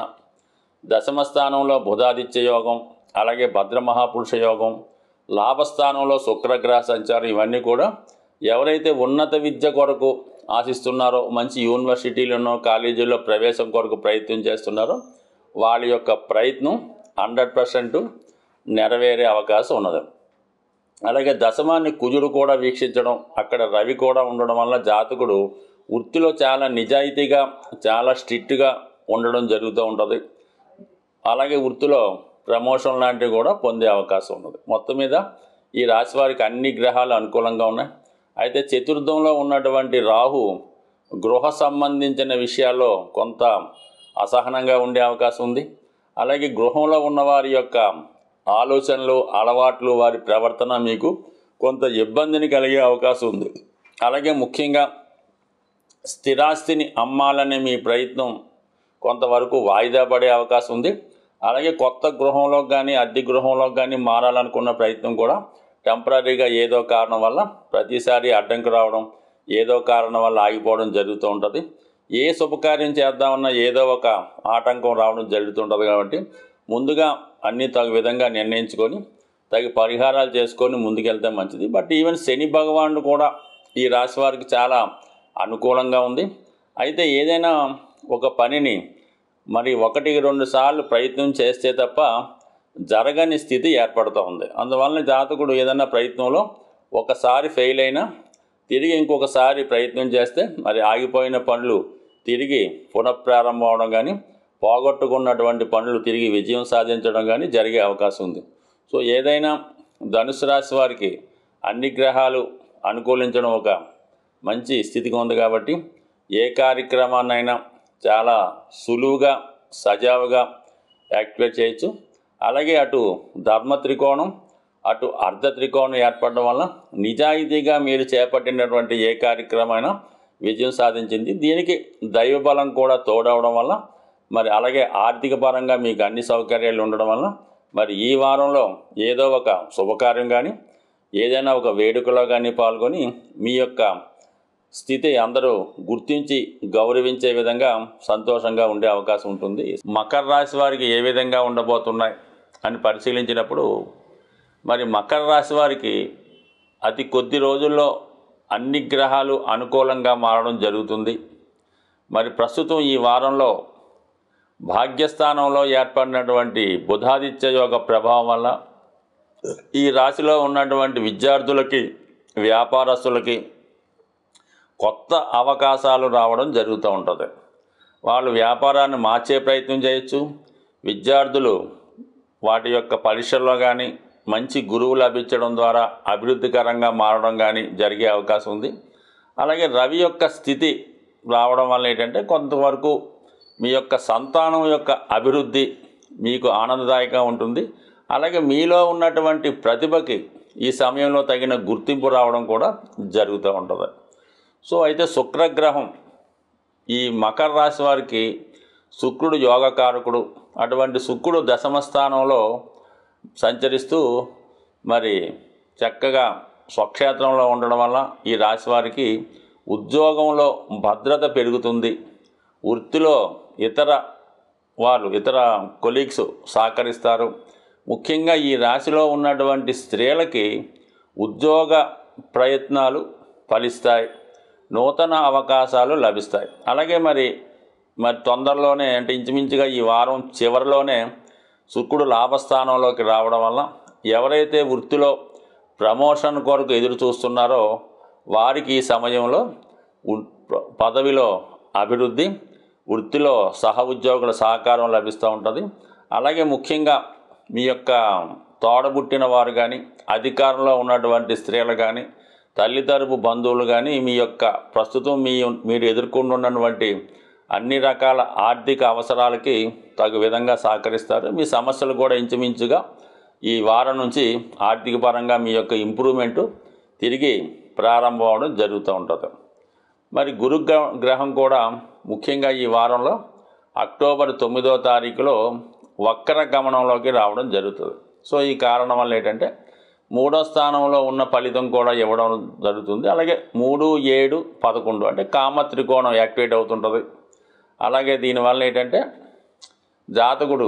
దశమ స్థానంలో బుధాదిత్య యోగం అలాగే భద్ర మహాపురుష యోగం లాభస్థానంలో శుక్రగ్రహ సంచారం ఇవన్నీ కూడా ఎవరైతే ఉన్నత విద్య కొరకు ఆశిస్తున్నారో మంచి యూనివర్సిటీలోనో కాలేజీల్లో ప్రవేశం కొరకు ప్రయత్నం చేస్తున్నారో వాళ్ళ యొక్క ప్రయత్నం హండ్రెడ్ పర్సెంట్ నెరవేరే అవకాశం ఉన్నది అలాగే దశమాన్ని కుజుడు కూడా వీక్షించడం అక్కడ రవి కూడా ఉండడం వల్ల జాతకుడు వృత్తిలో చాలా నిజాయితీగా చాలా స్ట్రిక్ట్గా ఉండడం జరుగుతూ ఉంటుంది అలాగే వృత్తిలో ప్రమోషన్ లాంటివి కూడా పొందే అవకాశం ఉన్నది మొత్తం మీద ఈ రాశి వారికి అన్ని గ్రహాలు అనుకూలంగా ఉన్నాయి అయితే చతుర్థంలో ఉన్నటువంటి రాహు గృహ సంబంధించిన విషయాల్లో కొంత అసహనంగా ఉండే అవకాశం ఉంది అలాగే గృహంలో ఉన్నవారి యొక్క ఆలోచనలు అలవాట్లు వారి ప్రవర్తన మీకు కొంత ఇబ్బందిని కలిగే అవకాశం ఉంది అలాగే ముఖ్యంగా స్థిరాస్తిని అమ్మాలనే మీ ప్రయత్నం కొంతవరకు వాయిదా పడే అవకాశం ఉంది అలాగే కొత్త గృహంలో కానీ అద్దె గృహంలో కానీ మారాలనుకున్న ప్రయత్నం కూడా టెంపరీగా ఏదో కారణం వల్ల ప్రతిసారి అడ్డంకి రావడం ఏదో కారణం వల్ల ఆగిపోవడం జరుగుతూ ఉంటుంది ఏ శుభకార్యం చేద్దామన్నా ఏదో ఒక ఆటంకం రావడం జరుగుతుంటుంది కాబట్టి ముందుగా అన్నీ తగు విధంగా నిర్ణయించుకొని తగి పరిహారాలు చేసుకొని ముందుకెళ్తే మంచిది బట్ ఈవెన్ శని భగవానుడు కూడా ఈ రాశి వారికి చాలా అనుకూలంగా ఉంది అయితే ఏదైనా ఒక పనిని మరి ఒకటికి రెండు సార్లు ప్రయత్నం చేస్తే తప్ప జరగని స్థితి ఏర్పడుతూ ఉంది అందువలన జాతకుడు ఏదైనా ప్రయత్నంలో ఒకసారి ఫెయిల్ అయినా తిరిగి ఇంకొకసారి ప్రయత్నం చేస్తే మరి ఆగిపోయిన పనులు తిరిగి పునఃప్రారంభం అవడం కానీ పోగొట్టుకున్నటువంటి పనులు తిరిగి విజయం సాధించడం కానీ జరిగే అవకాశం ఉంది సో ఏదైనా ధనుసు రాశి వారికి అన్ని గ్రహాలు అనుకూలించడం ఒక మంచి స్థితిగా ఉంది కాబట్టి ఏ కార్యక్రమాన్నైనా చాలా సులువుగా సజావుగా యాక్టివేట్ చేయొచ్చు అలాగే అటు ధర్మ త్రికోణం అటు అర్ధ త్రికోణం ఏర్పడడం వల్ల నిజాయితీగా మీరు చేపట్టినటువంటి ఏ కార్యక్రమైనా విజయం సాధించింది దీనికి దైవబలం కూడా తోడవడం వల్ల మరి అలాగే ఆర్థిక పరంగా మీకు అన్ని సౌకర్యాలు ఉండడం వల్ల మరి ఈ వారంలో ఏదో ఒక శుభకార్యం కానీ ఏదైనా ఒక వేడుకలో కానీ పాల్గొని మీ యొక్క స్థితి అందరూ గుర్తించి గౌరవించే విధంగా సంతోషంగా ఉండే అవకాశం ఉంటుంది మకర రాశి వారికి ఏ విధంగా ఉండబోతున్నాయి అని పరిశీలించినప్పుడు మరి మకర రాశి వారికి అతి కొద్ది రోజుల్లో అన్ని గ్రహాలు అనుకూలంగా మారడం జరుగుతుంది మరి ప్రస్తుతం ఈ వారంలో భాగ్యస్థానంలో ఏర్పడినటువంటి బుధాదిత్య యోగ ప్రభావం వల్ల ఈ రాశిలో ఉన్నటువంటి విద్యార్థులకి వ్యాపారస్తులకి కొత్త అవకాశాలు రావడం జరుగుతూ ఉంటుంది వాళ్ళు వ్యాపారాన్ని మార్చే ప్రయత్నం చేయొచ్చు విద్యార్థులు వాటి యొక్క పరీక్షల్లో కానీ మంచి గురువు లభించడం ద్వారా అభివృద్ధికరంగా మారడం కానీ జరిగే అవకాశం ఉంది అలాగే రవి యొక్క స్థితి రావడం వల్ల ఏంటంటే కొంతవరకు మీ యొక్క సంతానం యొక్క అభివృద్ధి మీకు ఆనందదాయకంగా ఉంటుంది అలాగే మీలో ఉన్నటువంటి ప్రతిభకి ఈ సమయంలో తగిన గుర్తింపు రావడం కూడా జరుగుతూ ఉంటుంది సో అయితే శుక్రగ్రహం ఈ మకర రాశి వారికి శుక్రుడు యోగకారకుడు అటువంటి శుక్రుడు దశమ స్థానంలో సంచరిస్తూ మరి చక్కగా స్వక్షేత్రంలో ఉండడం వల్ల ఈ రాశి వారికి ఉద్యోగంలో భద్రత పెరుగుతుంది వృత్తిలో ఇతర వారు ఇతర కొలీగ్స్ సహకరిస్తారు ముఖ్యంగా ఈ రాశిలో ఉన్నటువంటి స్త్రీలకి ఉద్యోగ ప్రయత్నాలు ఫలిస్తాయి నూతన అవకాశాలు లభిస్తాయి అలాగే మరి మరి తొందరలోనే అంటే ఇంచుమించుగా ఈ వారం చివరిలోనే శుక్రుడు లాభస్థానంలోకి రావడం వల్ల ఎవరైతే వృత్తిలో ప్రమోషన్ కొరకు ఎదురు చూస్తున్నారో వారికి ఈ సమయంలో ఉ- పదవిలో అభివృద్ధి వృత్తిలో సహ ఉద్యోగుల సహకారం లభిస్తూ ఉంటుంది అలాగే ముఖ్యంగా మీ యొక్క తోడబుట్టిన వారు కానీ అధికారంలో ఉన్నటువంటి స్త్రీలు కానీ తల్లి తరపు బంధువులు కానీ మీ యొక్క ప్రస్తుతం మీ మీరు ఎదుర్కొంటున్నటువంటి అన్ని రకాల ఆర్థిక అవసరాలకి తగు విధంగా సహకరిస్తారు మీ సమస్యలు కూడా ఇంచుమించుగా ఈ వారం నుంచి ఆర్థిక పరంగా మీ యొక్క ఇంప్రూవ్మెంటు తిరిగి ప్రారంభం అవడం జరుగుతూ ఉంటుంది మరి గురు గ్ర- గ్రహం కూడా ముఖ్యంగా ఈ వారంలో అక్టోబర్ తొమ్మిదో తారీఖులో వక్ర గమనంలోకి రావడం జరుగుతుంది సో ఈ కారణం వల్ల ఏంటంటే మూడో స్థానంలో ఉన్న ఫలితం కూడా ఇవ్వడం జరుగుతుంది అలాగే మూడు ఏడు పదకొండు అంటే కామ త్రికోణం యాక్టివేట్ అవుతుంటుంది అలాగే దీనివల్ల ఏంటంటే జాతకుడు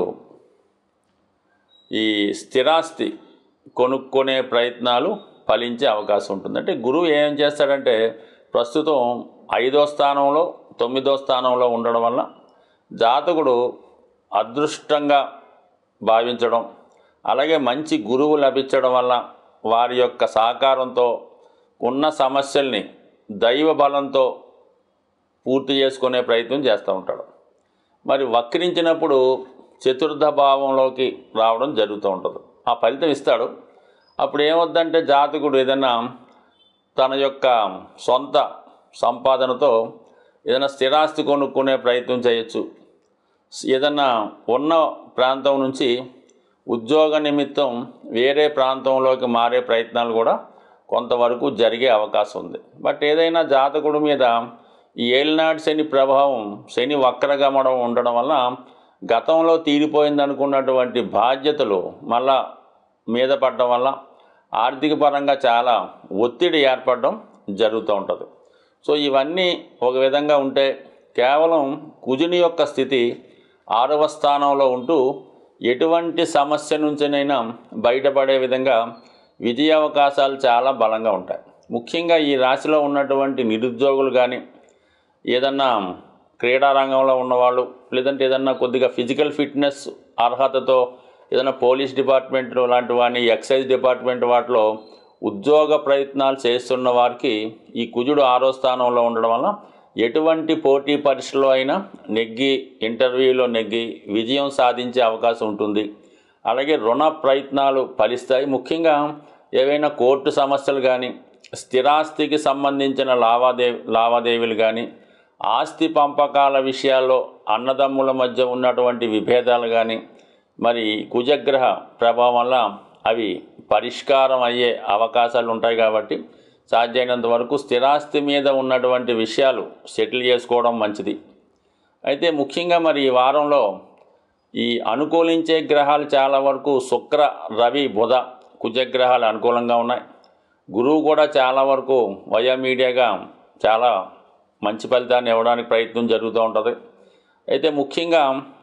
ఈ స్థిరాస్తి కొనుక్కునే ప్రయత్నాలు ఫలించే అవకాశం ఉంటుంది అంటే గురువు ఏం చేస్తాడంటే ప్రస్తుతం ఐదో స్థానంలో తొమ్మిదో స్థానంలో ఉండడం వల్ల జాతకుడు అదృష్టంగా భావించడం అలాగే మంచి గురువు లభించడం వల్ల వారి యొక్క సహకారంతో ఉన్న సమస్యల్ని దైవ బలంతో పూర్తి చేసుకునే ప్రయత్నం చేస్తూ ఉంటాడు మరి వక్రించినప్పుడు చతుర్థ భావంలోకి రావడం జరుగుతూ ఉంటుంది ఆ ఫలితం ఇస్తాడు అప్పుడు ఏమొద్దంటే జాతకుడు ఏదైనా తన యొక్క సొంత సంపాదనతో ఏదైనా స్థిరాస్తి కొనుక్కునే ప్రయత్నం చేయొచ్చు ఏదన్నా ఉన్న ప్రాంతం నుంచి ఉద్యోగ నిమిత్తం వేరే ప్రాంతంలోకి మారే ప్రయత్నాలు కూడా కొంతవరకు జరిగే అవకాశం ఉంది బట్ ఏదైనా జాతకుడి మీద ఈ ఏలినాటి శని ప్రభావం శని వక్రగమనం ఉండడం వల్ల గతంలో తీరిపోయింది అనుకున్నటువంటి బాధ్యతలు మళ్ళా మీద పడడం వల్ల ఆర్థిక పరంగా చాలా ఒత్తిడి ఏర్పడడం జరుగుతూ ఉంటుంది సో ఇవన్నీ ఒక విధంగా ఉంటే కేవలం కుజుని యొక్క స్థితి ఆరవ స్థానంలో ఉంటూ ఎటువంటి సమస్య నుంచినైనా బయటపడే విధంగా విజయ అవకాశాలు చాలా బలంగా ఉంటాయి ముఖ్యంగా ఈ రాశిలో ఉన్నటువంటి నిరుద్యోగులు కానీ ఏదన్నా క్రీడా రంగంలో ఉన్నవాళ్ళు లేదంటే ఏదన్నా కొద్దిగా ఫిజికల్ ఫిట్నెస్ అర్హతతో ఏదైనా పోలీస్ డిపార్ట్మెంట్ లాంటి వాడిని ఎక్సైజ్ డిపార్ట్మెంట్ వాటిలో ఉద్యోగ ప్రయత్నాలు చేస్తున్న వారికి ఈ కుజుడు ఆరో స్థానంలో ఉండడం వల్ల ఎటువంటి పోటీ పరీక్షలో అయినా నెగ్గి ఇంటర్వ్యూలో నెగ్గి విజయం సాధించే అవకాశం ఉంటుంది అలాగే రుణ ప్రయత్నాలు ఫలిస్తాయి ముఖ్యంగా ఏవైనా కోర్టు సమస్యలు కానీ స్థిరాస్తికి సంబంధించిన లావాదేవీ లావాదేవీలు కానీ ఆస్తి పంపకాల విషయాల్లో అన్నదమ్ముల మధ్య ఉన్నటువంటి విభేదాలు కానీ మరి కుజగ్రహ ప్రభావం వల్ల అవి పరిష్కారం అయ్యే అవకాశాలు ఉంటాయి కాబట్టి సాధ్యమైనంత వరకు స్థిరాస్తి మీద ఉన్నటువంటి విషయాలు సెటిల్ చేసుకోవడం మంచిది అయితే ముఖ్యంగా మరి ఈ వారంలో ఈ అనుకూలించే గ్రహాలు చాలా వరకు శుక్ర రవి బుధ కుజగ్రహాలు అనుకూలంగా ఉన్నాయి గురువు కూడా చాలా వరకు వయా మీడియాగా చాలా మంచి ఫలితాన్ని ఇవ్వడానికి ప్రయత్నం జరుగుతూ ఉంటుంది అయితే ముఖ్యంగా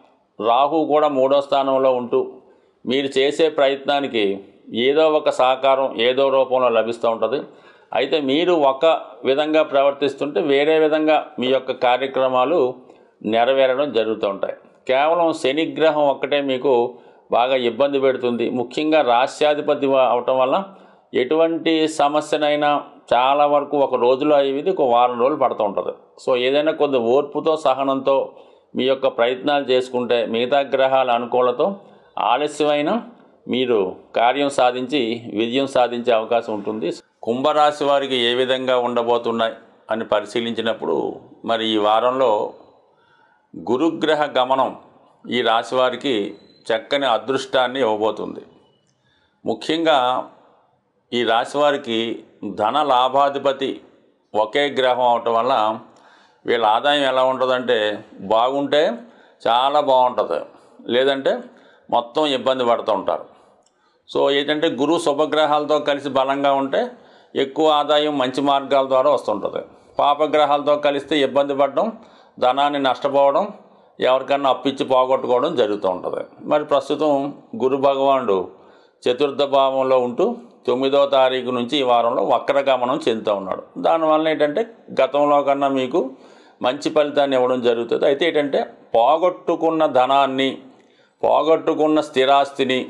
రాహు కూడా మూడో స్థానంలో ఉంటూ మీరు చేసే ప్రయత్నానికి ఏదో ఒక సహకారం ఏదో రూపంలో లభిస్తూ ఉంటుంది అయితే మీరు ఒక విధంగా ప్రవర్తిస్తుంటే వేరే విధంగా మీ యొక్క కార్యక్రమాలు నెరవేరడం జరుగుతూ ఉంటాయి కేవలం శనిగ్రహం ఒక్కటే మీకు బాగా ఇబ్బంది పెడుతుంది ముఖ్యంగా రాష్ట్రాధిపతి అవటం వల్ల ఎటువంటి సమస్యనైనా చాలా వరకు ఒక రోజులో అయ్యేది ఒక వారం రోజులు పడుతూ ఉంటుంది సో ఏదైనా కొద్ది ఓర్పుతో సహనంతో మీ యొక్క ప్రయత్నాలు చేసుకుంటే మిగతా గ్రహాల అనుకూలతో ఆలస్యమైన మీరు కార్యం సాధించి విజయం సాధించే అవకాశం ఉంటుంది కుంభరాశి వారికి ఏ విధంగా ఉండబోతున్నాయి అని పరిశీలించినప్పుడు మరి ఈ వారంలో గురుగ్రహ గమనం ఈ రాశి వారికి చక్కని అదృష్టాన్ని ఇవ్వబోతుంది ముఖ్యంగా ఈ రాశి వారికి ధన లాభాధిపతి ఒకే గ్రహం అవటం వల్ల వీళ్ళ ఆదాయం ఎలా ఉంటుందంటే బాగుంటే చాలా బాగుంటుంది లేదంటే మొత్తం ఇబ్బంది పడుతూ ఉంటారు సో ఏంటంటే గురు శుభగ్రహాలతో కలిసి బలంగా ఉంటే ఎక్కువ ఆదాయం మంచి మార్గాల ద్వారా వస్తుంటుంది పాపగ్రహాలతో కలిస్తే ఇబ్బంది పడడం ధనాన్ని నష్టపోవడం ఎవరికన్నా అప్పిచ్చి పోగొట్టుకోవడం జరుగుతూ ఉంటుంది మరి ప్రస్తుతం గురు భగవానుడు చతుర్థ భావంలో ఉంటూ తొమ్మిదో తారీఖు నుంచి ఈ వారంలో వక్రగమనం చెందుతూ ఉన్నాడు దానివల్ల ఏంటంటే గతంలో కన్నా మీకు మంచి ఫలితాన్ని ఇవ్వడం జరుగుతుంది అయితే ఏంటంటే పోగొట్టుకున్న ధనాన్ని పోగొట్టుకున్న స్థిరాస్తిని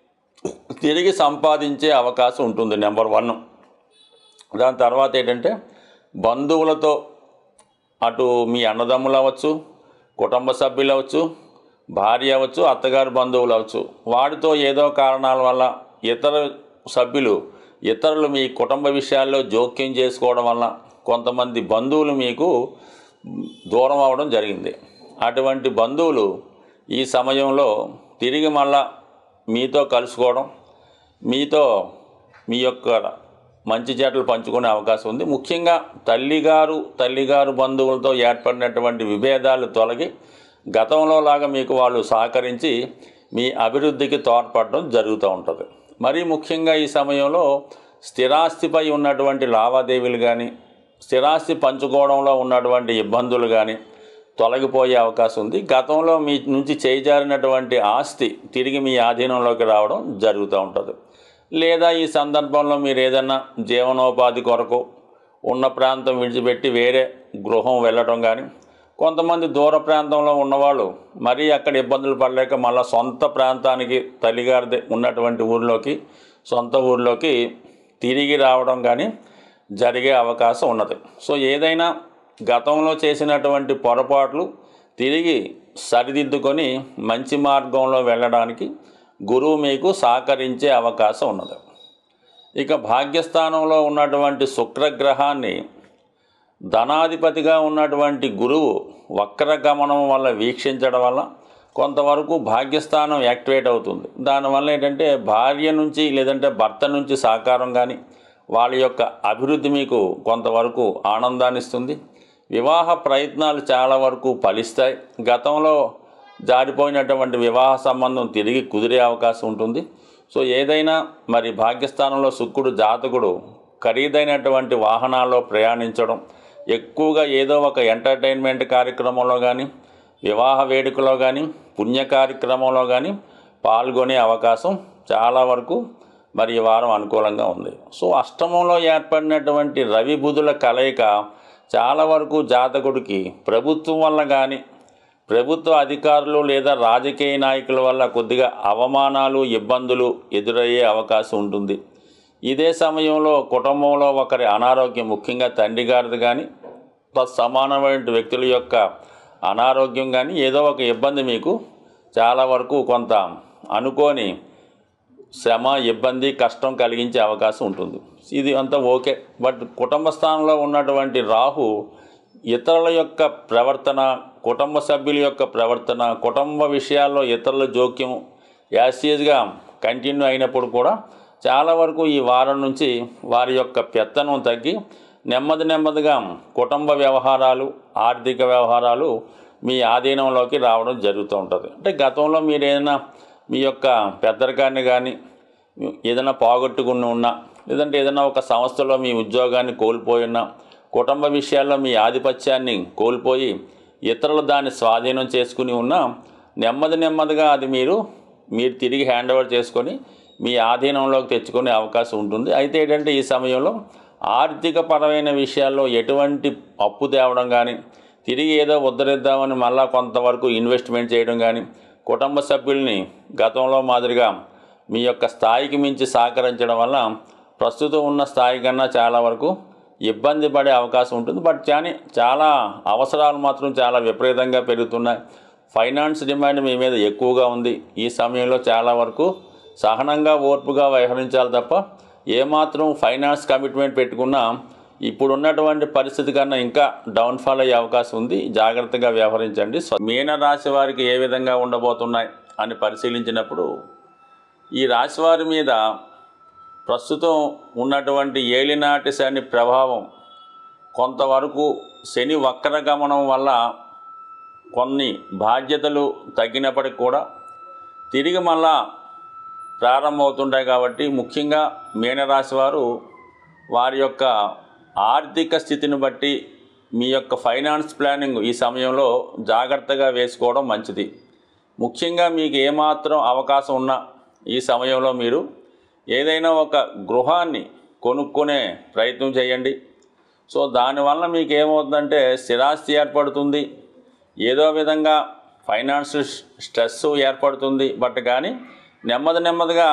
తిరిగి సంపాదించే అవకాశం ఉంటుంది నెంబర్ వన్ దాని తర్వాత ఏంటంటే బంధువులతో అటు మీ అన్నదమ్ములు అవ్వచ్చు కుటుంబ సభ్యులు అవ్వచ్చు భార్య అవ్వచ్చు అత్తగారు బంధువులు అవ్వచ్చు వాడితో ఏదో కారణాల వల్ల ఇతర సభ్యులు ఇతరులు మీ కుటుంబ విషయాల్లో జోక్యం చేసుకోవడం వల్ల కొంతమంది బంధువులు మీకు దూరం అవడం జరిగింది అటువంటి బంధువులు ఈ సమయంలో తిరిగి మళ్ళా మీతో కలుసుకోవడం మీతో మీ యొక్క మంచి చెట్లు పంచుకునే అవకాశం ఉంది ముఖ్యంగా తల్లిగారు తల్లిగారు బంధువులతో ఏర్పడినటువంటి విభేదాలు తొలగి గతంలో లాగా మీకు వాళ్ళు సహకరించి మీ అభివృద్ధికి తోడ్పడడం జరుగుతూ ఉంటుంది మరీ ముఖ్యంగా ఈ సమయంలో స్థిరాస్తిపై ఉన్నటువంటి లావాదేవీలు కానీ స్థిరాస్తి పంచుకోవడంలో ఉన్నటువంటి ఇబ్బందులు కానీ తొలగిపోయే అవకాశం ఉంది గతంలో మీ నుంచి చేజారినటువంటి ఆస్తి తిరిగి మీ ఆధీనంలోకి రావడం జరుగుతూ ఉంటుంది లేదా ఈ సందర్భంలో మీరు ఏదైనా జీవనోపాధి కొరకు ఉన్న ప్రాంతం విడిచిపెట్టి వేరే గృహం వెళ్ళడం కానీ కొంతమంది దూర ప్రాంతంలో ఉన్నవాళ్ళు మరీ అక్కడ ఇబ్బందులు పడలేక మళ్ళీ సొంత ప్రాంతానికి తల్లిగారిది ఉన్నటువంటి ఊర్లోకి సొంత ఊర్లోకి తిరిగి రావడం కానీ జరిగే అవకాశం ఉన్నది సో ఏదైనా గతంలో చేసినటువంటి పొరపాట్లు తిరిగి సరిదిద్దుకొని మంచి మార్గంలో వెళ్ళడానికి గురువు మీకు సహకరించే అవకాశం ఉన్నది ఇక భాగ్యస్థానంలో ఉన్నటువంటి శుక్రగ్రహాన్ని ధనాధిపతిగా ఉన్నటువంటి గురువు వక్రగమనం వల్ల వీక్షించడం వల్ల కొంతవరకు భాగ్యస్థానం యాక్టివేట్ అవుతుంది దానివల్ల ఏంటంటే భార్య నుంచి లేదంటే భర్త నుంచి సహకారం కానీ వాళ్ళ యొక్క అభివృద్ధి మీకు కొంతవరకు ఆనందాన్ని ఇస్తుంది వివాహ ప్రయత్నాలు చాలా వరకు ఫలిస్తాయి గతంలో జారిపోయినటువంటి వివాహ సంబంధం తిరిగి కుదిరే అవకాశం ఉంటుంది సో ఏదైనా మరి భాగ్యస్థానంలో శుక్రుడు జాతకుడు ఖరీదైనటువంటి వాహనాల్లో ప్రయాణించడం ఎక్కువగా ఏదో ఒక ఎంటర్టైన్మెంట్ కార్యక్రమంలో కానీ వివాహ వేడుకలో కానీ పుణ్య కార్యక్రమంలో కానీ పాల్గొనే అవకాశం చాలా వరకు మరి ఈ వారం అనుకూలంగా ఉంది సో అష్టమంలో ఏర్పడినటువంటి రవి బుధుల కలయిక చాలా వరకు జాతకుడికి ప్రభుత్వం వల్ల కానీ ప్రభుత్వ అధికారులు లేదా రాజకీయ నాయకుల వల్ల కొద్దిగా అవమానాలు ఇబ్బందులు ఎదురయ్యే అవకాశం ఉంటుంది ఇదే సమయంలో కుటుంబంలో ఒకరి అనారోగ్యం ముఖ్యంగా తండ్రి గారిది కానీ సమానమైన వ్యక్తుల యొక్క అనారోగ్యం కానీ ఏదో ఒక ఇబ్బంది మీకు చాలా వరకు కొంత అనుకోని శ్రమ ఇబ్బంది కష్టం కలిగించే అవకాశం ఉంటుంది ఇది అంతా ఓకే బట్ కుటుంబ స్థానంలో ఉన్నటువంటి రాహు ఇతరుల యొక్క ప్రవర్తన కుటుంబ సభ్యుల యొక్క ప్రవర్తన కుటుంబ విషయాల్లో ఇతరుల జోక్యం యాసియస్గా కంటిన్యూ అయినప్పుడు కూడా చాలా వరకు ఈ వారం నుంచి వారి యొక్క పెత్తనం తగ్గి నెమ్మది నెమ్మదిగా కుటుంబ వ్యవహారాలు ఆర్థిక వ్యవహారాలు మీ ఆధీనంలోకి రావడం జరుగుతూ ఉంటుంది అంటే గతంలో మీరు ఏదైనా మీ యొక్క పెద్దరికాన్ని కానీ ఏదైనా పోగొట్టుకుని ఉన్నా లేదంటే ఏదైనా ఒక సంస్థలో మీ ఉద్యోగాన్ని కోల్పోయినా కుటుంబ విషయాల్లో మీ ఆధిపత్యాన్ని కోల్పోయి ఇతరులు దాన్ని స్వాధీనం చేసుకుని ఉన్నా నెమ్మది నెమ్మదిగా అది మీరు మీరు తిరిగి హ్యాండ్ ఓవర్ చేసుకొని మీ ఆధీనంలోకి తెచ్చుకునే అవకాశం ఉంటుంది అయితే ఏంటంటే ఈ సమయంలో ఆర్థిక పరమైన విషయాల్లో ఎటువంటి అప్పు తేవడం కానీ తిరిగి ఏదో ఉద్ధరిద్దామని మళ్ళా కొంతవరకు ఇన్వెస్ట్మెంట్ చేయడం కానీ కుటుంబ సభ్యుల్ని గతంలో మాదిరిగా మీ యొక్క స్థాయికి మించి సహకరించడం వల్ల ప్రస్తుతం ఉన్న స్థాయి కన్నా చాలా వరకు ఇబ్బంది పడే అవకాశం ఉంటుంది బట్ కానీ చాలా అవసరాలు మాత్రం చాలా విపరీతంగా పెరుగుతున్నాయి ఫైనాన్స్ డిమాండ్ మీ మీద ఎక్కువగా ఉంది ఈ సమయంలో చాలా వరకు సహనంగా ఓర్పుగా వ్యవహరించాలి తప్ప ఏమాత్రం ఫైనాన్స్ కమిట్మెంట్ పెట్టుకున్నా ఇప్పుడున్నటువంటి పరిస్థితి కన్నా ఇంకా డౌన్ఫాల్ అయ్యే అవకాశం ఉంది జాగ్రత్తగా వ్యవహరించండి స్వ- మీన రాశి వారికి ఏ విధంగా ఉండబోతున్నాయి అని పరిశీలించినప్పుడు ఈ రాశి వారి మీద ప్రస్తుతం ఉన్నటువంటి ఏలినాటి శని ప్రభావం కొంతవరకు శని వక్ర గమనం వల్ల కొన్ని బాధ్యతలు తగ్గినప్పటికి కూడా తిరిగి మళ్ళా ప్రారంభమవుతుంటాయి కాబట్టి ముఖ్యంగా మీనరాశి వారు వారి యొక్క ఆర్థిక స్థితిని బట్టి మీ యొక్క ఫైనాన్స్ ప్లానింగ్ ఈ సమయంలో జాగ్రత్తగా వేసుకోవడం మంచిది ముఖ్యంగా మీకు ఏమాత్రం అవకాశం ఉన్నా ఈ సమయంలో మీరు ఏదైనా ఒక గృహాన్ని కొనుక్కునే ప్రయత్నం చేయండి సో దానివల్ల మీకు ఏమవుతుందంటే స్థిరాస్తి ఏర్పడుతుంది ఏదో విధంగా ఫైనాన్స్ స్ట్రెస్ ఏర్పడుతుంది బట్ కానీ నెమ్మది నెమ్మదిగా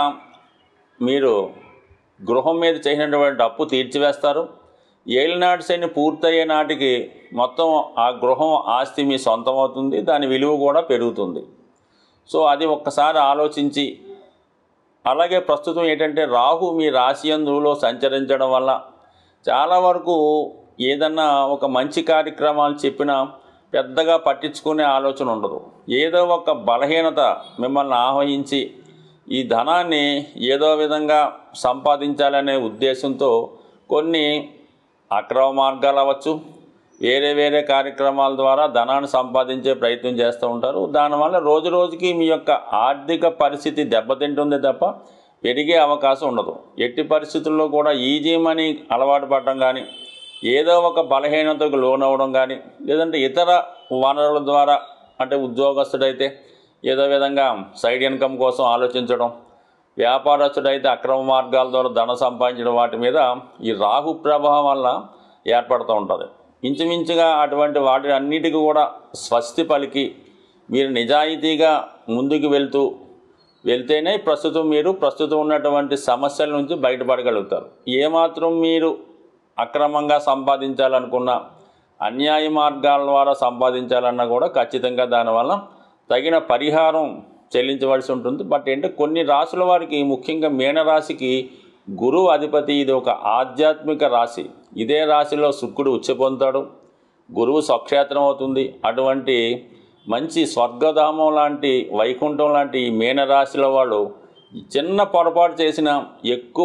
మీరు గృహం మీద చేసినటువంటి అప్పు తీర్చివేస్తారు ఏలినాటి శని పూర్తయ్యే నాటికి మొత్తం ఆ గృహం ఆస్తి మీ సొంతం అవుతుంది దాని విలువ కూడా పెరుగుతుంది సో అది ఒక్కసారి ఆలోచించి అలాగే ప్రస్తుతం ఏంటంటే రాహు మీ రాశి అందులో సంచరించడం వల్ల చాలా వరకు ఏదన్నా ఒక మంచి కార్యక్రమాలు చెప్పినా పెద్దగా పట్టించుకునే ఆలోచన ఉండదు ఏదో ఒక బలహీనత మిమ్మల్ని ఆహ్వానించి ఈ ధనాన్ని ఏదో విధంగా సంపాదించాలనే ఉద్దేశంతో కొన్ని అక్రమ మార్గాలు అవ్వచ్చు వేరే వేరే కార్యక్రమాల ద్వారా ధనాన్ని సంపాదించే ప్రయత్నం చేస్తూ ఉంటారు దానివల్ల రోజు రోజుకి మీ యొక్క ఆర్థిక పరిస్థితి దెబ్బతింటుంది తప్ప పెరిగే అవకాశం ఉండదు ఎట్టి పరిస్థితుల్లో కూడా ఈజీ మనీ అలవాటు పడడం కానీ ఏదో ఒక బలహీనతకు లోనవ్వడం కానీ లేదంటే ఇతర వనరుల ద్వారా అంటే ఉద్యోగస్తుడైతే ఏదో విధంగా సైడ్ ఇన్కమ్ కోసం ఆలోచించడం వ్యాపారస్తుడైతే అక్రమ మార్గాల ద్వారా ధన సంపాదించడం వాటి మీద ఈ రాహు ప్రభావం వల్ల ఏర్పడుతూ ఉంటుంది ఇంచుమించుగా అటువంటి వాటి అన్నిటికీ కూడా స్వస్తి పలికి మీరు నిజాయితీగా ముందుకు వెళ్తూ వెళ్తేనే ప్రస్తుతం మీరు ప్రస్తుతం ఉన్నటువంటి సమస్యల నుంచి బయటపడగలుగుతారు ఏమాత్రం మీరు అక్రమంగా సంపాదించాలనుకున్నా అన్యాయ మార్గాల ద్వారా సంపాదించాలన్నా కూడా ఖచ్చితంగా దానివల్ల తగిన పరిహారం చెల్లించవలసి ఉంటుంది బట్ ఏంటంటే కొన్ని రాసుల వారికి ముఖ్యంగా మీనరాశికి గురువు అధిపతి ఇది ఒక ఆధ్యాత్మిక రాశి ఇదే రాశిలో శుక్రుడు ఉచ్చ పొందుతాడు గురువు స్వక్షేత్రం అవుతుంది అటువంటి మంచి స్వర్గధామం లాంటి వైకుంఠం లాంటి ఈ మీనరాశిలో వాళ్ళు చిన్న పొరపాటు చేసిన ఎక్కువ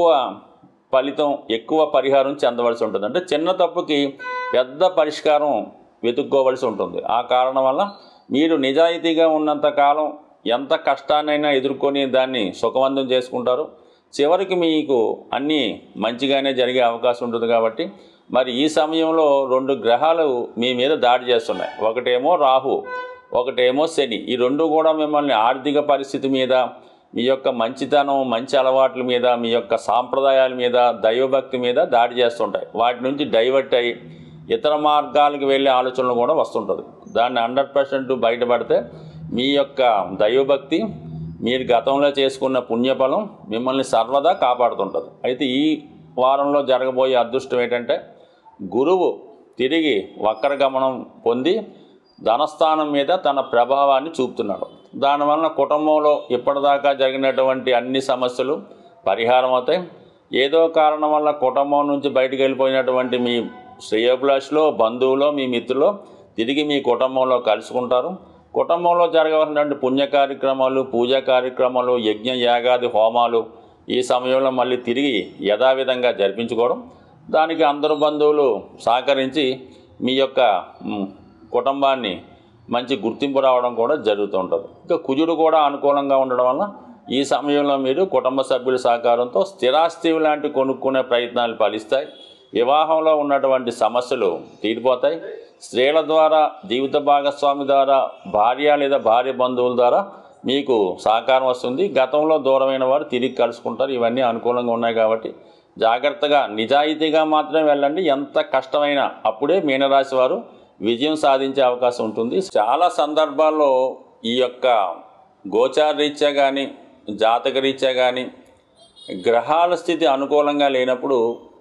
ఫలితం ఎక్కువ పరిహారం చెందవలసి ఉంటుంది అంటే చిన్న తప్పుకి పెద్ద పరిష్కారం వెతుక్కోవలసి ఉంటుంది ఆ కారణం వల్ల మీరు నిజాయితీగా ఉన్నంత కాలం ఎంత కష్టాన్నైనా ఎదుర్కొని దాన్ని సుఖవంతం చేసుకుంటారు చివరికి మీకు అన్నీ మంచిగానే జరిగే అవకాశం ఉంటుంది కాబట్టి మరి ఈ సమయంలో రెండు గ్రహాలు మీ మీద దాడి చేస్తున్నాయి ఒకటేమో రాహు ఒకటేమో శని ఈ రెండు కూడా మిమ్మల్ని ఆర్థిక పరిస్థితి మీద మీ యొక్క మంచితనం మంచి అలవాట్ల మీద మీ యొక్క సాంప్రదాయాల మీద దైవభక్తి మీద దాడి చేస్తుంటాయి వాటి నుంచి డైవర్ట్ అయ్యి ఇతర మార్గాలకు వెళ్ళే ఆలోచనలు కూడా వస్తుంటుంది దాన్ని హండ్రెడ్ పర్సెంట్ బయటపడితే మీ యొక్క దైవభక్తి మీరు గతంలో చేసుకున్న పుణ్యఫలం మిమ్మల్ని సర్వదా కాపాడుతుంటుంది అయితే ఈ వారంలో జరగబోయే అదృష్టం ఏంటంటే గురువు తిరిగి వక్రగమనం పొంది ధనస్థానం మీద తన ప్రభావాన్ని చూపుతున్నాడు దానివలన కుటుంబంలో ఇప్పటిదాకా జరిగినటువంటి అన్ని సమస్యలు పరిహారం అవుతాయి ఏదో కారణం వల్ల కుటుంబం నుంచి బయటికి వెళ్ళిపోయినటువంటి మీ శ్రేయోభిలాషులో బంధువులో మీ మిత్రులో తిరిగి మీ కుటుంబంలో కలుసుకుంటారు కుటుంబంలో జరగవలసినటువంటి పుణ్య కార్యక్రమాలు పూజా కార్యక్రమాలు యజ్ఞ యాగాది హోమాలు ఈ సమయంలో మళ్ళీ తిరిగి యథావిధంగా జరిపించుకోవడం దానికి అందరు బంధువులు సహకరించి మీ యొక్క మ్, కుటుంబాన్ని మంచి గుర్తింపు రావడం కూడా జరుగుతూ ఉంటుంది ఇంకా కుజుడు కూడా అనుకూలంగా ఉండడం వల్ల ఈ సమయంలో మీరు కుటుంబ సభ్యుల సహకారంతో స్థిరాస్తి లాంటి కొనుక్కునే ప్రయత్నాలు ఫలిస్తాయి వివాహంలో ఉన్నటువంటి సమస్యలు తీరిపోతాయి స్త్రీల ద్వారా జీవిత భాగస్వామి ద్వారా భార్య లేదా భార్య బంధువుల ద్వారా మీకు సహకారం వస్తుంది గతంలో దూరమైన వారు తిరిగి కలుసుకుంటారు ఇవన్నీ అనుకూలంగా ఉన్నాయి కాబట్టి జాగ్రత్తగా నిజాయితీగా మాత్రమే వెళ్ళండి ఎంత కష్టమైనా అప్పుడే మీనరాశి వారు విజయం సాధించే అవకాశం ఉంటుంది చాలా సందర్భాల్లో ఈ యొక్క గోచార రీత్యా కానీ జాతక రీత్యా కానీ గ్రహాల స్థితి అనుకూలంగా లేనప్పుడు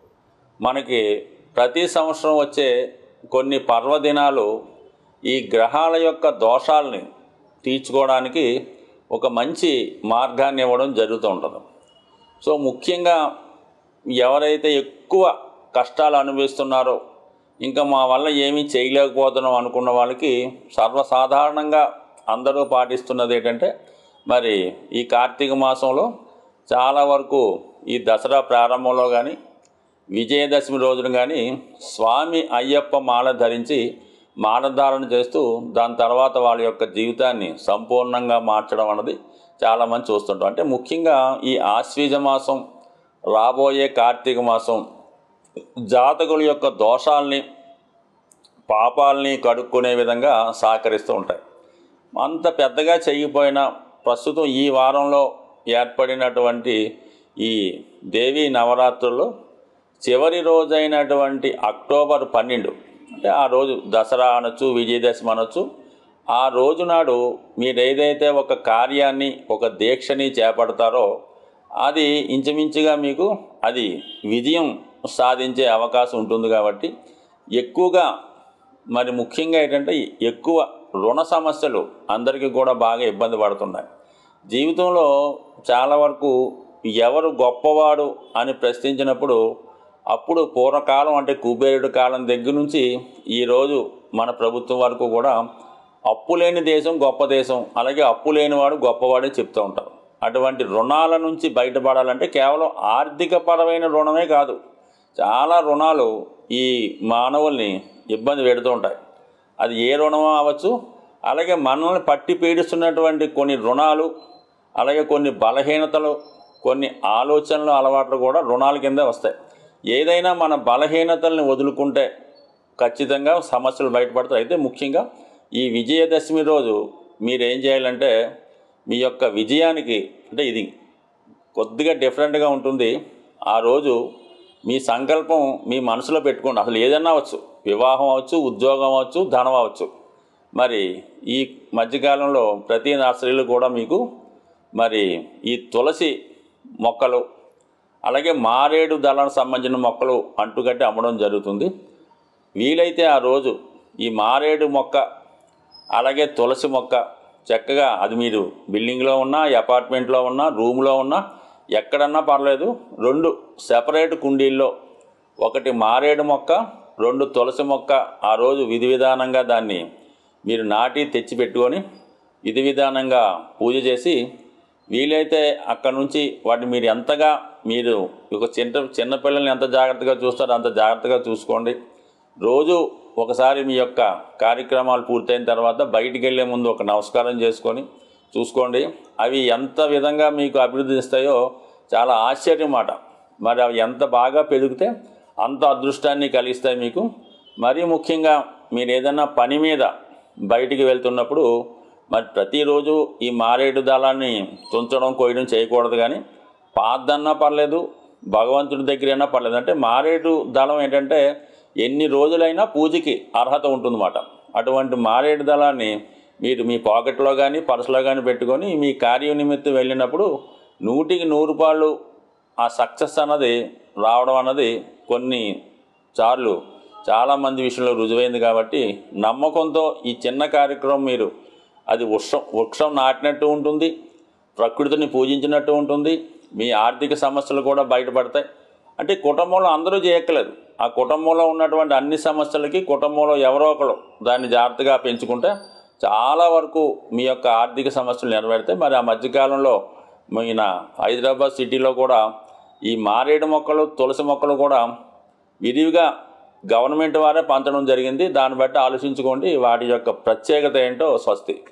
మనకి ప్రతి సంవత్సరం వచ్చే కొన్ని పర్వదినాలు ఈ గ్రహాల యొక్క దోషాలని తీర్చుకోవడానికి ఒక మంచి మార్గాన్ని ఇవ్వడం జరుగుతూ ఉంటుంది సో ముఖ్యంగా ఎవరైతే ఎక్కువ కష్టాలు అనుభవిస్తున్నారో ఇంకా మా వల్ల ఏమీ చేయలేకపోతున్నాం అనుకున్న వాళ్ళకి సర్వసాధారణంగా అందరూ పాటిస్తున్నది ఏంటంటే మరి ఈ కార్తీక మాసంలో చాలా వరకు ఈ దసరా ప్రారంభంలో కానీ విజయదశమి రోజున కానీ స్వామి అయ్యప్ప మాల ధరించి మాలధారణ చేస్తూ దాని తర్వాత వాళ్ళ యొక్క జీవితాన్ని సంపూర్ణంగా మార్చడం అన్నది చాలామంది చూస్తుంటాం అంటే ముఖ్యంగా ఈ ఆశ్వీజ మాసం రాబోయే కార్తీక మాసం జాతకుల యొక్క దోషాల్ని పాపాలని కడుక్కునే విధంగా సహకరిస్తూ ఉంటాయి అంత పెద్దగా చేయకపోయినా ప్రస్తుతం ఈ వారంలో ఏర్పడినటువంటి ఈ దేవీ నవరాత్రుల్లో చివరి రోజైనటువంటి అక్టోబర్ పన్నెండు అంటే ఆ రోజు దసరా అనొచ్చు విజయదశమి అనొచ్చు ఆ రోజు నాడు మీరు ఏదైతే ఒక కార్యాన్ని ఒక దీక్షని చేపడతారో అది ఇంచుమించుగా మీకు అది విజయం సాధించే అవకాశం ఉంటుంది కాబట్టి ఎక్కువగా మరి ముఖ్యంగా ఏంటంటే ఎక్కువ రుణ సమస్యలు అందరికీ కూడా బాగా ఇబ్బంది పడుతున్నాయి జీవితంలో చాలా వరకు ఎవరు గొప్పవాడు అని ప్రశ్నించినప్పుడు అప్పుడు పూర్వకాలం అంటే కుబేరుడు కాలం దగ్గర నుంచి ఈరోజు మన ప్రభుత్వం వరకు కూడా అప్పు లేని దేశం గొప్ప దేశం అలాగే అప్పు లేనివాడు గొప్పవాడని చెప్తూ ఉంటారు అటువంటి రుణాల నుంచి బయటపడాలంటే కేవలం ఆర్థికపరమైన రుణమే కాదు చాలా రుణాలు ఈ మానవుల్ని ఇబ్బంది పెడుతూ ఉంటాయి అది ఏ రుణమో అవ్వచ్చు అలాగే మనల్ని పట్టి పీడిస్తున్నటువంటి కొన్ని రుణాలు అలాగే కొన్ని బలహీనతలు కొన్ని ఆలోచనలు అలవాట్లు కూడా రుణాల కింద వస్తాయి ఏదైనా మన బలహీనతల్ని వదులుకుంటే ఖచ్చితంగా సమస్యలు బయటపడతాయి అయితే ముఖ్యంగా ఈ విజయదశమి రోజు మీరు ఏం చేయాలంటే మీ యొక్క విజయానికి అంటే ఇది కొద్దిగా డిఫరెంట్గా ఉంటుంది ఆ రోజు మీ సంకల్పం మీ మనసులో పెట్టుకోండి అసలు ఏదన్నా అవ్వచ్చు వివాహం అవ్వచ్చు ఉద్యోగం అవ్వచ్చు ధనం అవ్వచ్చు మరి ఈ మధ్యకాలంలో ప్రతి నర్సరీలు కూడా మీకు మరి ఈ తులసి మొక్కలు అలాగే మారేడు దళానికి సంబంధించిన మొక్కలు అంటుకట్టి అమ్మడం జరుగుతుంది వీలైతే ఆ రోజు ఈ మారేడు మొక్క అలాగే తులసి మొక్క చక్కగా అది మీరు బిల్డింగ్లో ఉన్నా అపార్ట్మెంట్లో ఉన్నా రూమ్లో ఉన్నా ఎక్కడన్నా పర్లేదు రెండు సెపరేట్ కుండీల్లో ఒకటి మారేడు మొక్క రెండు తులసి మొక్క ఆ రోజు విధి విధానంగా దాన్ని మీరు నాటి తెచ్చి పెట్టుకొని విధి విధానంగా పూజ చేసి వీలైతే అక్కడ నుంచి వాటిని మీరు ఎంతగా మీరు ఒక చిన్న చిన్నపిల్లల్ని ఎంత జాగ్రత్తగా చూస్తారో అంత జాగ్రత్తగా చూసుకోండి రోజు ఒకసారి మీ యొక్క కార్యక్రమాలు పూర్తయిన తర్వాత బయటికి వెళ్ళే ముందు ఒక నమస్కారం చేసుకొని చూసుకోండి అవి ఎంత విధంగా మీకు అభివృద్ధి ఇస్తాయో చాలా ఆశ్చర్యం మాట మరి అవి ఎంత బాగా పెరిగితే అంత అదృష్టాన్ని కలిగిస్తాయి మీకు మరీ ముఖ్యంగా మీరు ఏదైనా పని మీద బయటికి వెళ్తున్నప్పుడు మరి ప్రతిరోజు ఈ మారేడు దళాన్ని తుంచడం కోయడం చేయకూడదు కానీ పాద్దన్నా పర్లేదు భగవంతుడి దగ్గరైనా పర్లేదు అంటే మారేడు దళం ఏంటంటే ఎన్ని రోజులైనా పూజకి అర్హత ఉంటుందన్నమాట అటువంటి మారేడు దళాన్ని మీరు మీ పాకెట్లో కానీ పర్సులో కానీ పెట్టుకొని మీ కార్య నిమిత్తం వెళ్ళినప్పుడు నూటికి నూరు రూపాయలు ఆ సక్సెస్ అన్నది రావడం అన్నది కొన్ని సార్లు చాలామంది విషయంలో రుజువైంది కాబట్టి నమ్మకంతో ఈ చిన్న కార్యక్రమం మీరు అది వృక్షం వృక్షం నాటినట్టు ఉంటుంది ప్రకృతిని పూజించినట్టు ఉంటుంది మీ ఆర్థిక సమస్యలు కూడా బయటపడతాయి అంటే కుటుంబంలో అందరూ చేయక్కలేదు ఆ కుటుంబంలో ఉన్నటువంటి అన్ని సమస్యలకి కుటుంబంలో ఎవరో ఒకరు దాన్ని జాగ్రత్తగా పెంచుకుంటే చాలా వరకు మీ యొక్క ఆర్థిక సమస్యలు నెరవేరుతాయి మరి ఆ మధ్యకాలంలో మన హైదరాబాద్ సిటీలో కూడా ఈ మారేడు మొక్కలు తులసి మొక్కలు కూడా విరివిగా గవర్నమెంట్ వారే పంచడం జరిగింది దాన్ని బట్టి ఆలోచించుకోండి వాటి యొక్క ప్రత్యేకత ఏంటో స్వస్తి